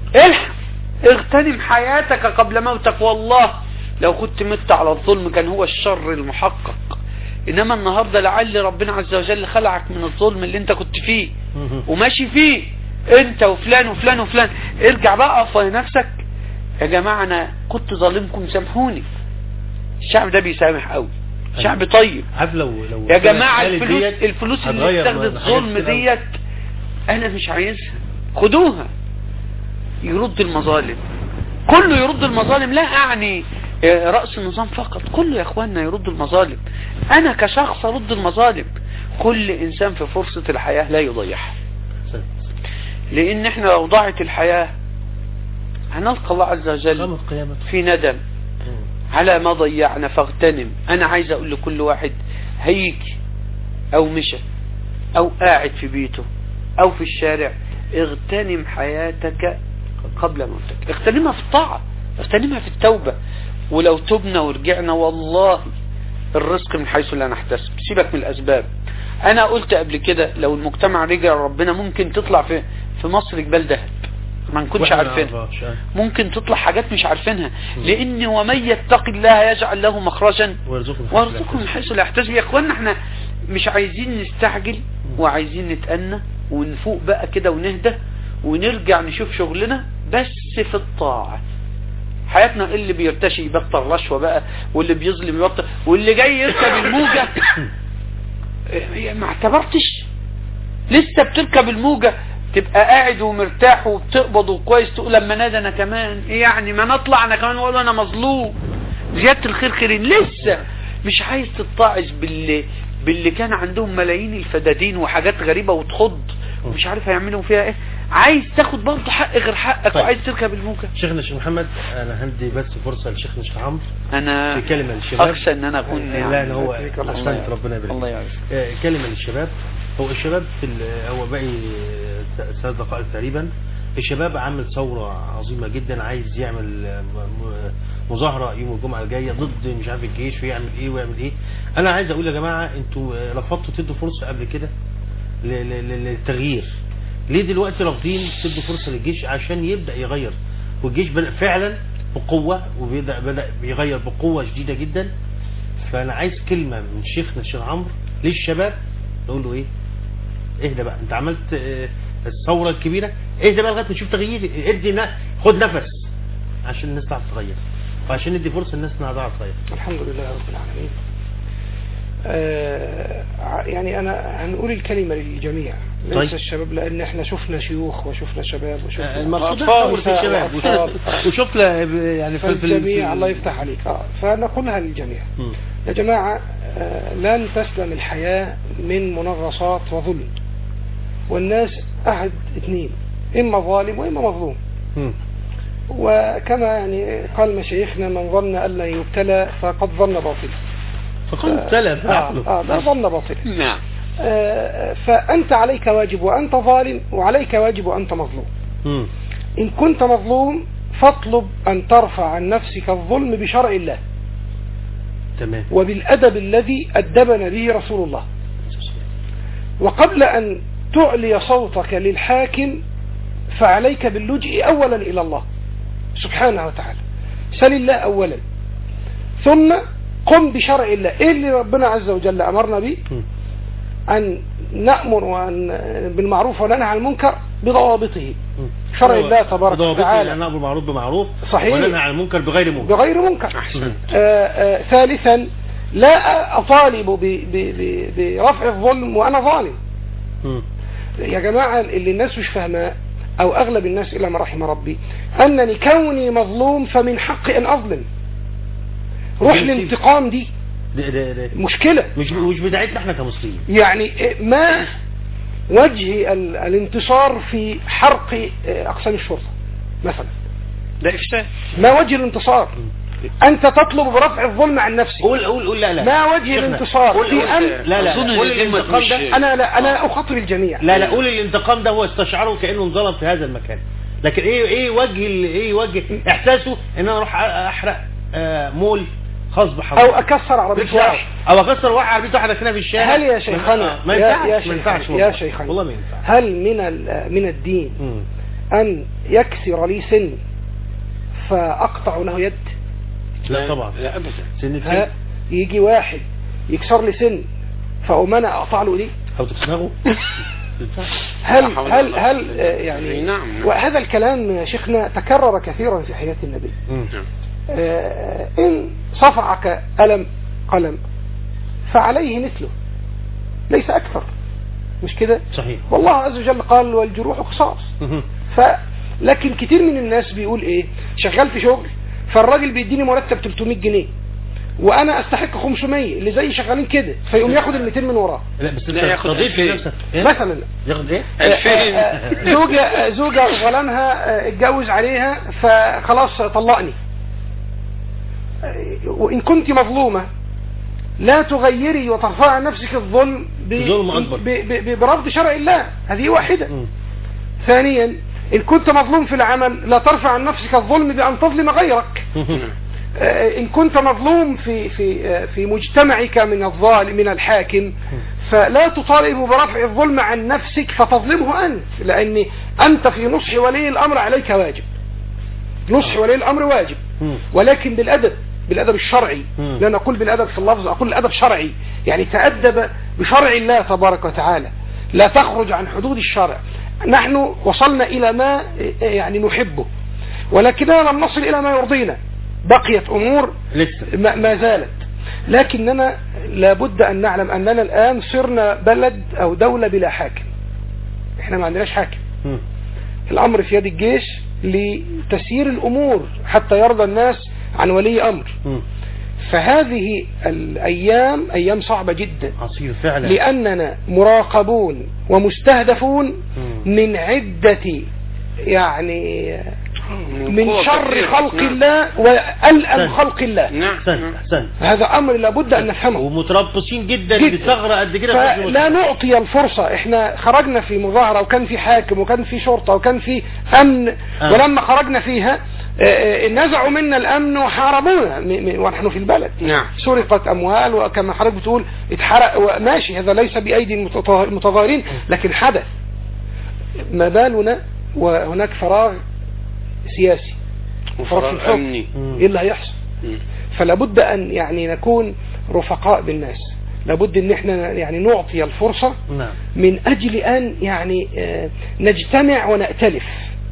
الحق اغتنم حياتك قبل موتك والله لو كنت مت على الظلم كان هو الشر المحقق انما النهاردة لعل ربنا عز وجل خلعك من الظلم اللي انت كنت فيه وماشي فيه انت وفلان وفلان وفلان ارجع بقى اقف نفسك يا جماعة انا كنت ظالمكم سامحوني الشعب ده بيسامح قوي شعب طيب عارف لو لو يا جماعة الحالة الفلوس ديت الفلوس اللي هتغير اتاخدت حاجات ظلم كتير أوي. ديت انا مش عايزها خدوها يرد المظالم كله يرد المظالم لا اعني آه، رأس النظام فقط كله يا اخوانا يرد المظالم انا كشخص ارد المظالم كل انسان في فرصة الحياة لا يضيعها لان احنا لو ضاعت الحياة هنلقى الله عز وجل قامت قيامته في ندم على ما ضيعنا فاغتنم انا عايز اقول لكل واحد هيجي او مشى او قاعد في بيته او في الشارع اغتنم حياتك قبل موتك اغتنمها في الطاعة اغتنمها في التوبة ولو تبنا ورجعنا والله الرزق من حيث لا نحتسب سيبك من الاسباب انا قلت قبل كده لو المجتمع رجع ربنا ممكن تطلع في في مصر جبال ذهب ما نكونش وإحنا عارفينها نعرفهاش، آه. ممكن تطلع حاجات مش عارفينها لان ومن يتق الله يجعل له مخرجا ويرزقنا في وارزقه من حيث لا يحتسب يا اخوانا احنا مش عايزين نستعجل وعايزين نتأنى ونفوق بقى كده ونهدى ونرجع نشوف شغلنا بس في الطاعة حياتنا اللي بيرتشي يبطل رشوة بقى واللي بيظلم يبطل واللي جاي يركب الموجة إيه، ما اعتبرتش لسه بتركب الموجة تبقى قاعد ومرتاح وبتقبض وكويس تقول لما نادى انا كمان ايه يعني ما نطلع انا كمان واقول انا مظلوم زيادة الخير خيرين لسه مش عايز تتعظ باللي باللي كان عندهم ملايين الفدادين وحاجات غريبة وتخض ومش عارف هيعملوا فيها ايه عايز تاخد برضه حق غير حقك طيب. وعايز تركب الموجة شيخنا الشيخ محمد انا هندي بس فرصة لشيخنا الشيخ عمرو انا في كلمة للشباب اخشى ان انا اكون لا لا هو يبارك الله احسنت ربنا يبارك الله فيك. يعافيك آه، كلمة للشباب هو الشباب في ال- هو باقي ثلاث دقائق تقريبا الشباب عامل ثورة عظيمة جدا عايز يعمل آه، م- م- مظاهرة يوم الجمعة الجاية ضد مش عارف الجيش ويعمل ايه ويعمل ايه انا عايز اقول يا جماعة انتوا آه، رفضتوا تدوا فرصة قبل كده ل- ل- ل- للتغيير ليه دلوقتي رافضين تدوا فرصة للجيش عشان يبدأ يغير والجيش بدأ فعلا بقوة وبدأ بدأ بيغير بقوة شديدة جدا فانا عايز كلمة من شيخنا الشيخ عمرو للشباب نقول له ايه اهدى بقى انت عملت آه، الثورة الكبيرة اهدى بقى لغاية ما تشوف تغيير ادي ن- خد نفس عشان الناس تعرف تغير وعشان ندي فرصة الناس انها تعرف تغير الحمد لله رب العالمين آه ع- يعني انا هنقول الكلمة للجميع ليس طيب. الشباب لان احنا شفنا شيوخ وشفنا شباب وشفنا المقصود أطفال الثورة في الشباب وأطفال. وشوف له يعني في في- في فالجميع الله يفتح عليك آه فنقولها للجميع مم. يا جماعة آه، لن تسلم الحياة من منغصات وظلم والناس أحد اثنين إما ظالم وإما مظلوم مم. وكما يعني قال مشايخنا من ظن أن لا يبتلى فقد ظن باطلا فقد ابتلى آه, بعقله آه ده ظن باطلا نعم آه فأنت عليك واجب وأنت ظالم وعليك واجب وأنت مظلوم مم. إن كنت مظلوم فاطلب أن ترفع عن نفسك الظلم بشرع الله تمام وبالأدب الذي أدبنا به رسول الله وقبل أن تعلي صوتك للحاكم فعليك باللجئ أولا إلى الله سبحانه وتعالى سل الله أولا ثم قم بشرع الله إيه اللي ربنا عز وجل أمرنا به مم. أن نأمر وأن بالمعروف وننهى عن المنكر بضوابطه مم. شرع هو الله تبارك ضوابطه وتعالى أن نأمر بالمعروف بمعروف صحيح. وننهى عن المنكر بغير منكر بغير منكر أحسنت. آه، آه، ثالثا لا أطالب ب- ب- ب- برفع الظلم وأنا ظالم مم. يا جماعة اللي الناس مش فاهماه أو أغلب الناس إلا ما رحم ربي أنني كوني مظلوم فمن حقي أن أظلم روح جميل. الانتقام دي ده ده ده مشكلة مش مش بدايتنا احنا كمسلمين يعني ما وجه ال- الانتصار في حرق أقسام الشرطة مثلا ده إفساد ما وجه الانتصار أنت تطلب برفع الظلم عن نفسك قول قول قول لا لا ما وجه شيخنا. الانتصار قول في قول أن لا لا أظن قول إن دي الانتقام مش- ده أنا لا أنا أخاطب الجميع لا لا قول الانتقام ده هو استشعره كانه انظلم في هذا المكان لكن ايه ايه وجه ال- ايه وجه احساسه ان انا اروح احرق آه، مول خاص بحضرتك أو أكسر عربية واحد او اكسر واحد عربيته واحده كده في الشارع هل يا شيخنا ما يا- ينفعش يا ما شيخنا- ينفعش يا والله. شيخنا والله ما ينفعش هل من ال- من الدين مم. أن يكسر لي سن فأقطع له يد لا طبعا لا ابدا سن ها يجي واحد يكسر لي سن فأقوم أنا أقطع له إيديه او تكسره هل لا حول هل ولا هل قوة آه، إلا يعني بالله. نعم، نعم. وهذا الكلام يا شيخنا تكرر كثيرا في حياة النبي مم. آه، إن صفعك ألم قلم فعليه مثله ليس أكثر مش كده صحيح والله عز وجل قال والجروح قصاص مم. ف لكن كتير من الناس بيقول ايه شغال في شغل فالراجل بيديني مرتب 300 جنيه وانا استحق 500 اللي زي شغالين كده فيقوم ياخد ال 200 من وراه لا بس لا، انت ياخد تضيف ألفين. لنفسك إيه؟ مثلا ياخد ايه الفين آه، آه، زوجة آه، زوجة ظلمها آه، اتجوز عليها فخلاص طلقني آه، وإن كنت مظلومة لا تغيري وترفعي عن نفسك الظلم ب- ظلم أكبر. ب- ب- ب- برفض شرع الله هذه واحدة مم. ثانيا إن كنت مظلوم في العمل لا ترفع عن نفسك الظلم بأن تظلم غيرك آه، إن كنت مظلوم في في آه، في مجتمعك من الظالم من الحاكم فلا تطالب برفع الظلم عن نفسك فتظلمه أنت لأن أنت في نصح ولي الأمر عليك واجب نصح ولي الأمر واجب مم. ولكن بالأدب بالأدب الشرعي مم. لا نقول بالأدب في اللفظ أقول الأدب شرعي يعني تأدب بشرع الله تبارك وتعالى لا تخرج عن حدود الشرع نحن وصلنا إلى ما يعني نحبه ولكننا لم نصل إلى ما يرضينا بقيت أمور لسه ما ما زالت لكننا لابد أن نعلم أننا الآن صرنا بلد أو دولة بلا حاكم احنا ما عندناش حاكم مم. الأمر في يد الجيش لتسيير الأمور حتى يرضى الناس عن ولي أمر مم. فهذه الأيام أيام صعبة جدا عصير فعلا لأننا مراقبون ومستهدفون مم. من عدة يعني من قوة شر كثيرة. خلق نعم. الله وألأم أحسنت. خلق الله نعم احسنت نعم. احسنت هذا أمر لابد أن نفهمه ومتربصين جدا, جداً. بثغره قد كده في فلا الجنوب. نعطي الفرصة احنا خرجنا في مظاهرة وكان في حاكم وكان في شرطة وكان في امن آه. ولما خرجنا فيها آه، آه، نزعوا منا الامن وحاربونا م- م- ونحن في البلد نعم سرقت اموال وكما حضرتك بتقول اتحرق ماشي هذا ليس بايدي المتظا- المتظاهرين لكن حدث ما بالنا وهناك فراغ سياسي وفراغ في وفراغ الحكم أمني مم. ايه اللي هيحصل مم. فلا بد ان يعني نكون رفقاء بالناس لابد ان احنا يعني نعطي الفرصة نعم من اجل ان يعني آه، نجتمع ونأتلف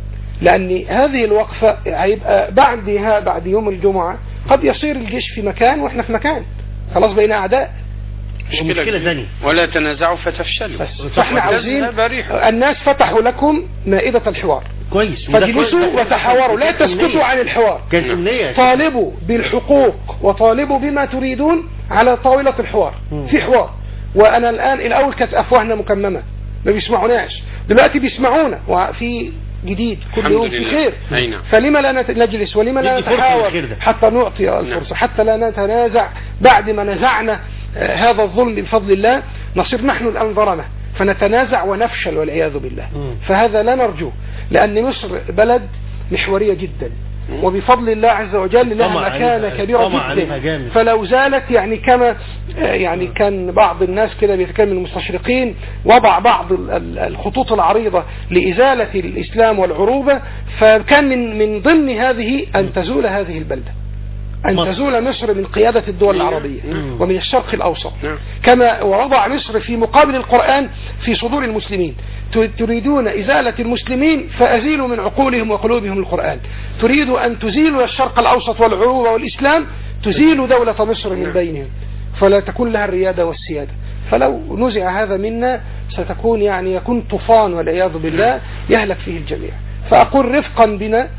لان هذه الوقفة هيبقى بعدها بعد يوم الجمعة قد يصير الجيش في مكان واحنا في مكان خلاص بين اعداء ومشكلة كبيرة. ثانية ولا تنازعوا فتفشلوا بس فاحنا عاوزين ولازم بريح. الناس فتحوا لكم مائدة الحوار كويس وده كويس. فاجلسوا ده- وتحاوروا لا كانت أمنية. تسكتوا عن الحوار كانت امنيه طالبوا بالحقوق وطالبوا بما تريدون على طاولة الحوار مم. في حوار وانا الان الاول كانت افواهنا مكممة ما بيسمعوناش دلوقتي بيسمعونا وفي جديد كل الحمد يوم في لله. خير أي نعم. فلما لا نت- نجلس ولما لا ندي فرصة نتحاور للخير ده. حتى نعطي الفرصة حتى لا نتنازع بعد ما نزعنا آه، هذا الظلم بفضل الله نصير نحن الآن ظلمة فنتنازع ونفشل والعياذ بالله مم. فهذا لا نرجوه لأن مصر بلد محورية جدا وبفضل الله عز وجل لها طمع مكانة عليها- كبيرة طمع عليها جدا جامد. فلو زالت يعني كما آه، يعني كان بعض الناس كده بيتكلم المستشرقين وضع بعض ال- ال- الخطوط العريضة لإزالة الإسلام والعروبة فكان من من ضمن هذه أن تزول هذه البلدة أن مصر. تزول مصر من قيادة الدول نعم. العربية نعم. ومن الشرق الأوسط نعم. كما ووضع مصر في مقابل القرآن في صدور المسلمين ت- تريدون إزالة المسلمين فأزيلوا من عقولهم وقلوبهم القرآن تريدوا أن تزيلوا الشرق الأوسط والعروبة والإسلام تزيلوا دولة مصر من بينهم فلا تكون لها الريادة والسيادة فلو نزع هذا منا ستكون يعني يكون طوفان والعياذ بالله يهلك فيه الجميع فأقول رفقا بنا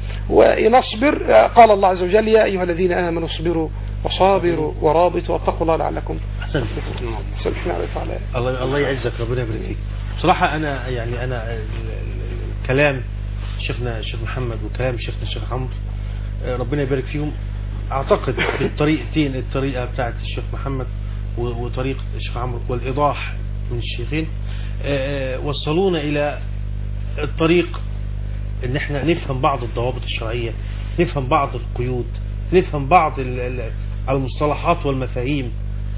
ونصبر قال الله عز وجل يا أيها الذين آمنوا اصبروا وصابروا ورابطوا واتقوا الله لعلكم احسنت سامحنا على الفعل الله الله يعزك ربنا يبارك فيك بصراحة أنا يعني أنا ال- ال- الكلام شيخنا الشيخ محمد وكلام شيخنا الشيخ عمرو آه، ربنا يبارك فيهم أعتقد بالطريقتين الطريقة بتاعت الشيخ محمد و- وطريقة الشيخ عمرو والإيضاح من الشيخين آه، آه، وصلونا إلى الطريق ان احنا نفهم بعض الضوابط الشرعية نفهم بعض القيود نفهم بعض ال- ال- المصطلحات والمفاهيم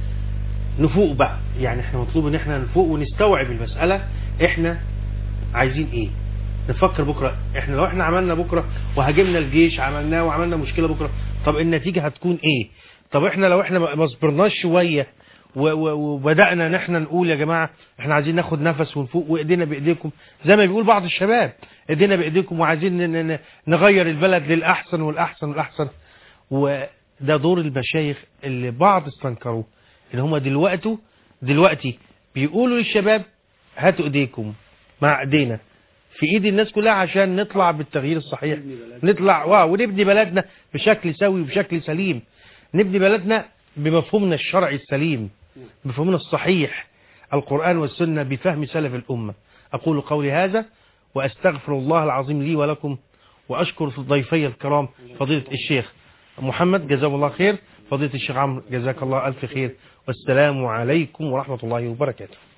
نفوق بقى يعني احنا مطلوب ان احنا نفوق ونستوعب المسألة احنا عايزين ايه نفكر بكرة احنا لو احنا عملنا بكرة وهاجمنا الجيش عملناه وعملنا مشكلة بكرة طب النتيجة هتكون ايه طب احنا لو احنا ما صبرناش شوية و- و- وبدأنا ان احنا نقول يا جماعة احنا عايزين ناخد نفس ونفوق وايدينا بايديكم زي ما بيقول بعض الشباب ايدينا بايديكم وعايزين ن- ن- نغير البلد للأحسن والأحسن والأحسن وده دور المشايخ اللي بعض استنكروه ان هم دلوقتي دلوقتي بيقولوا للشباب هاتوا ايديكم مع ايدينا في ايد الناس كلها عشان نطلع بالتغيير الصحيح نطلع واو ونبني بلدنا بشكل سوي وبشكل سليم نبني بلدنا بمفهومنا الشرعي السليم بمفهومنا الصحيح القرآن والسنة بفهم سلف الأمة أقول قولي هذا وأستغفر الله العظيم لي ولكم وأشكر ضيفي الكرام فضيلة الشيخ محمد جزاه الله خير فضيلة الشيخ عمرو جزاك الله ألف خير والسلام عليكم ورحمة الله وبركاته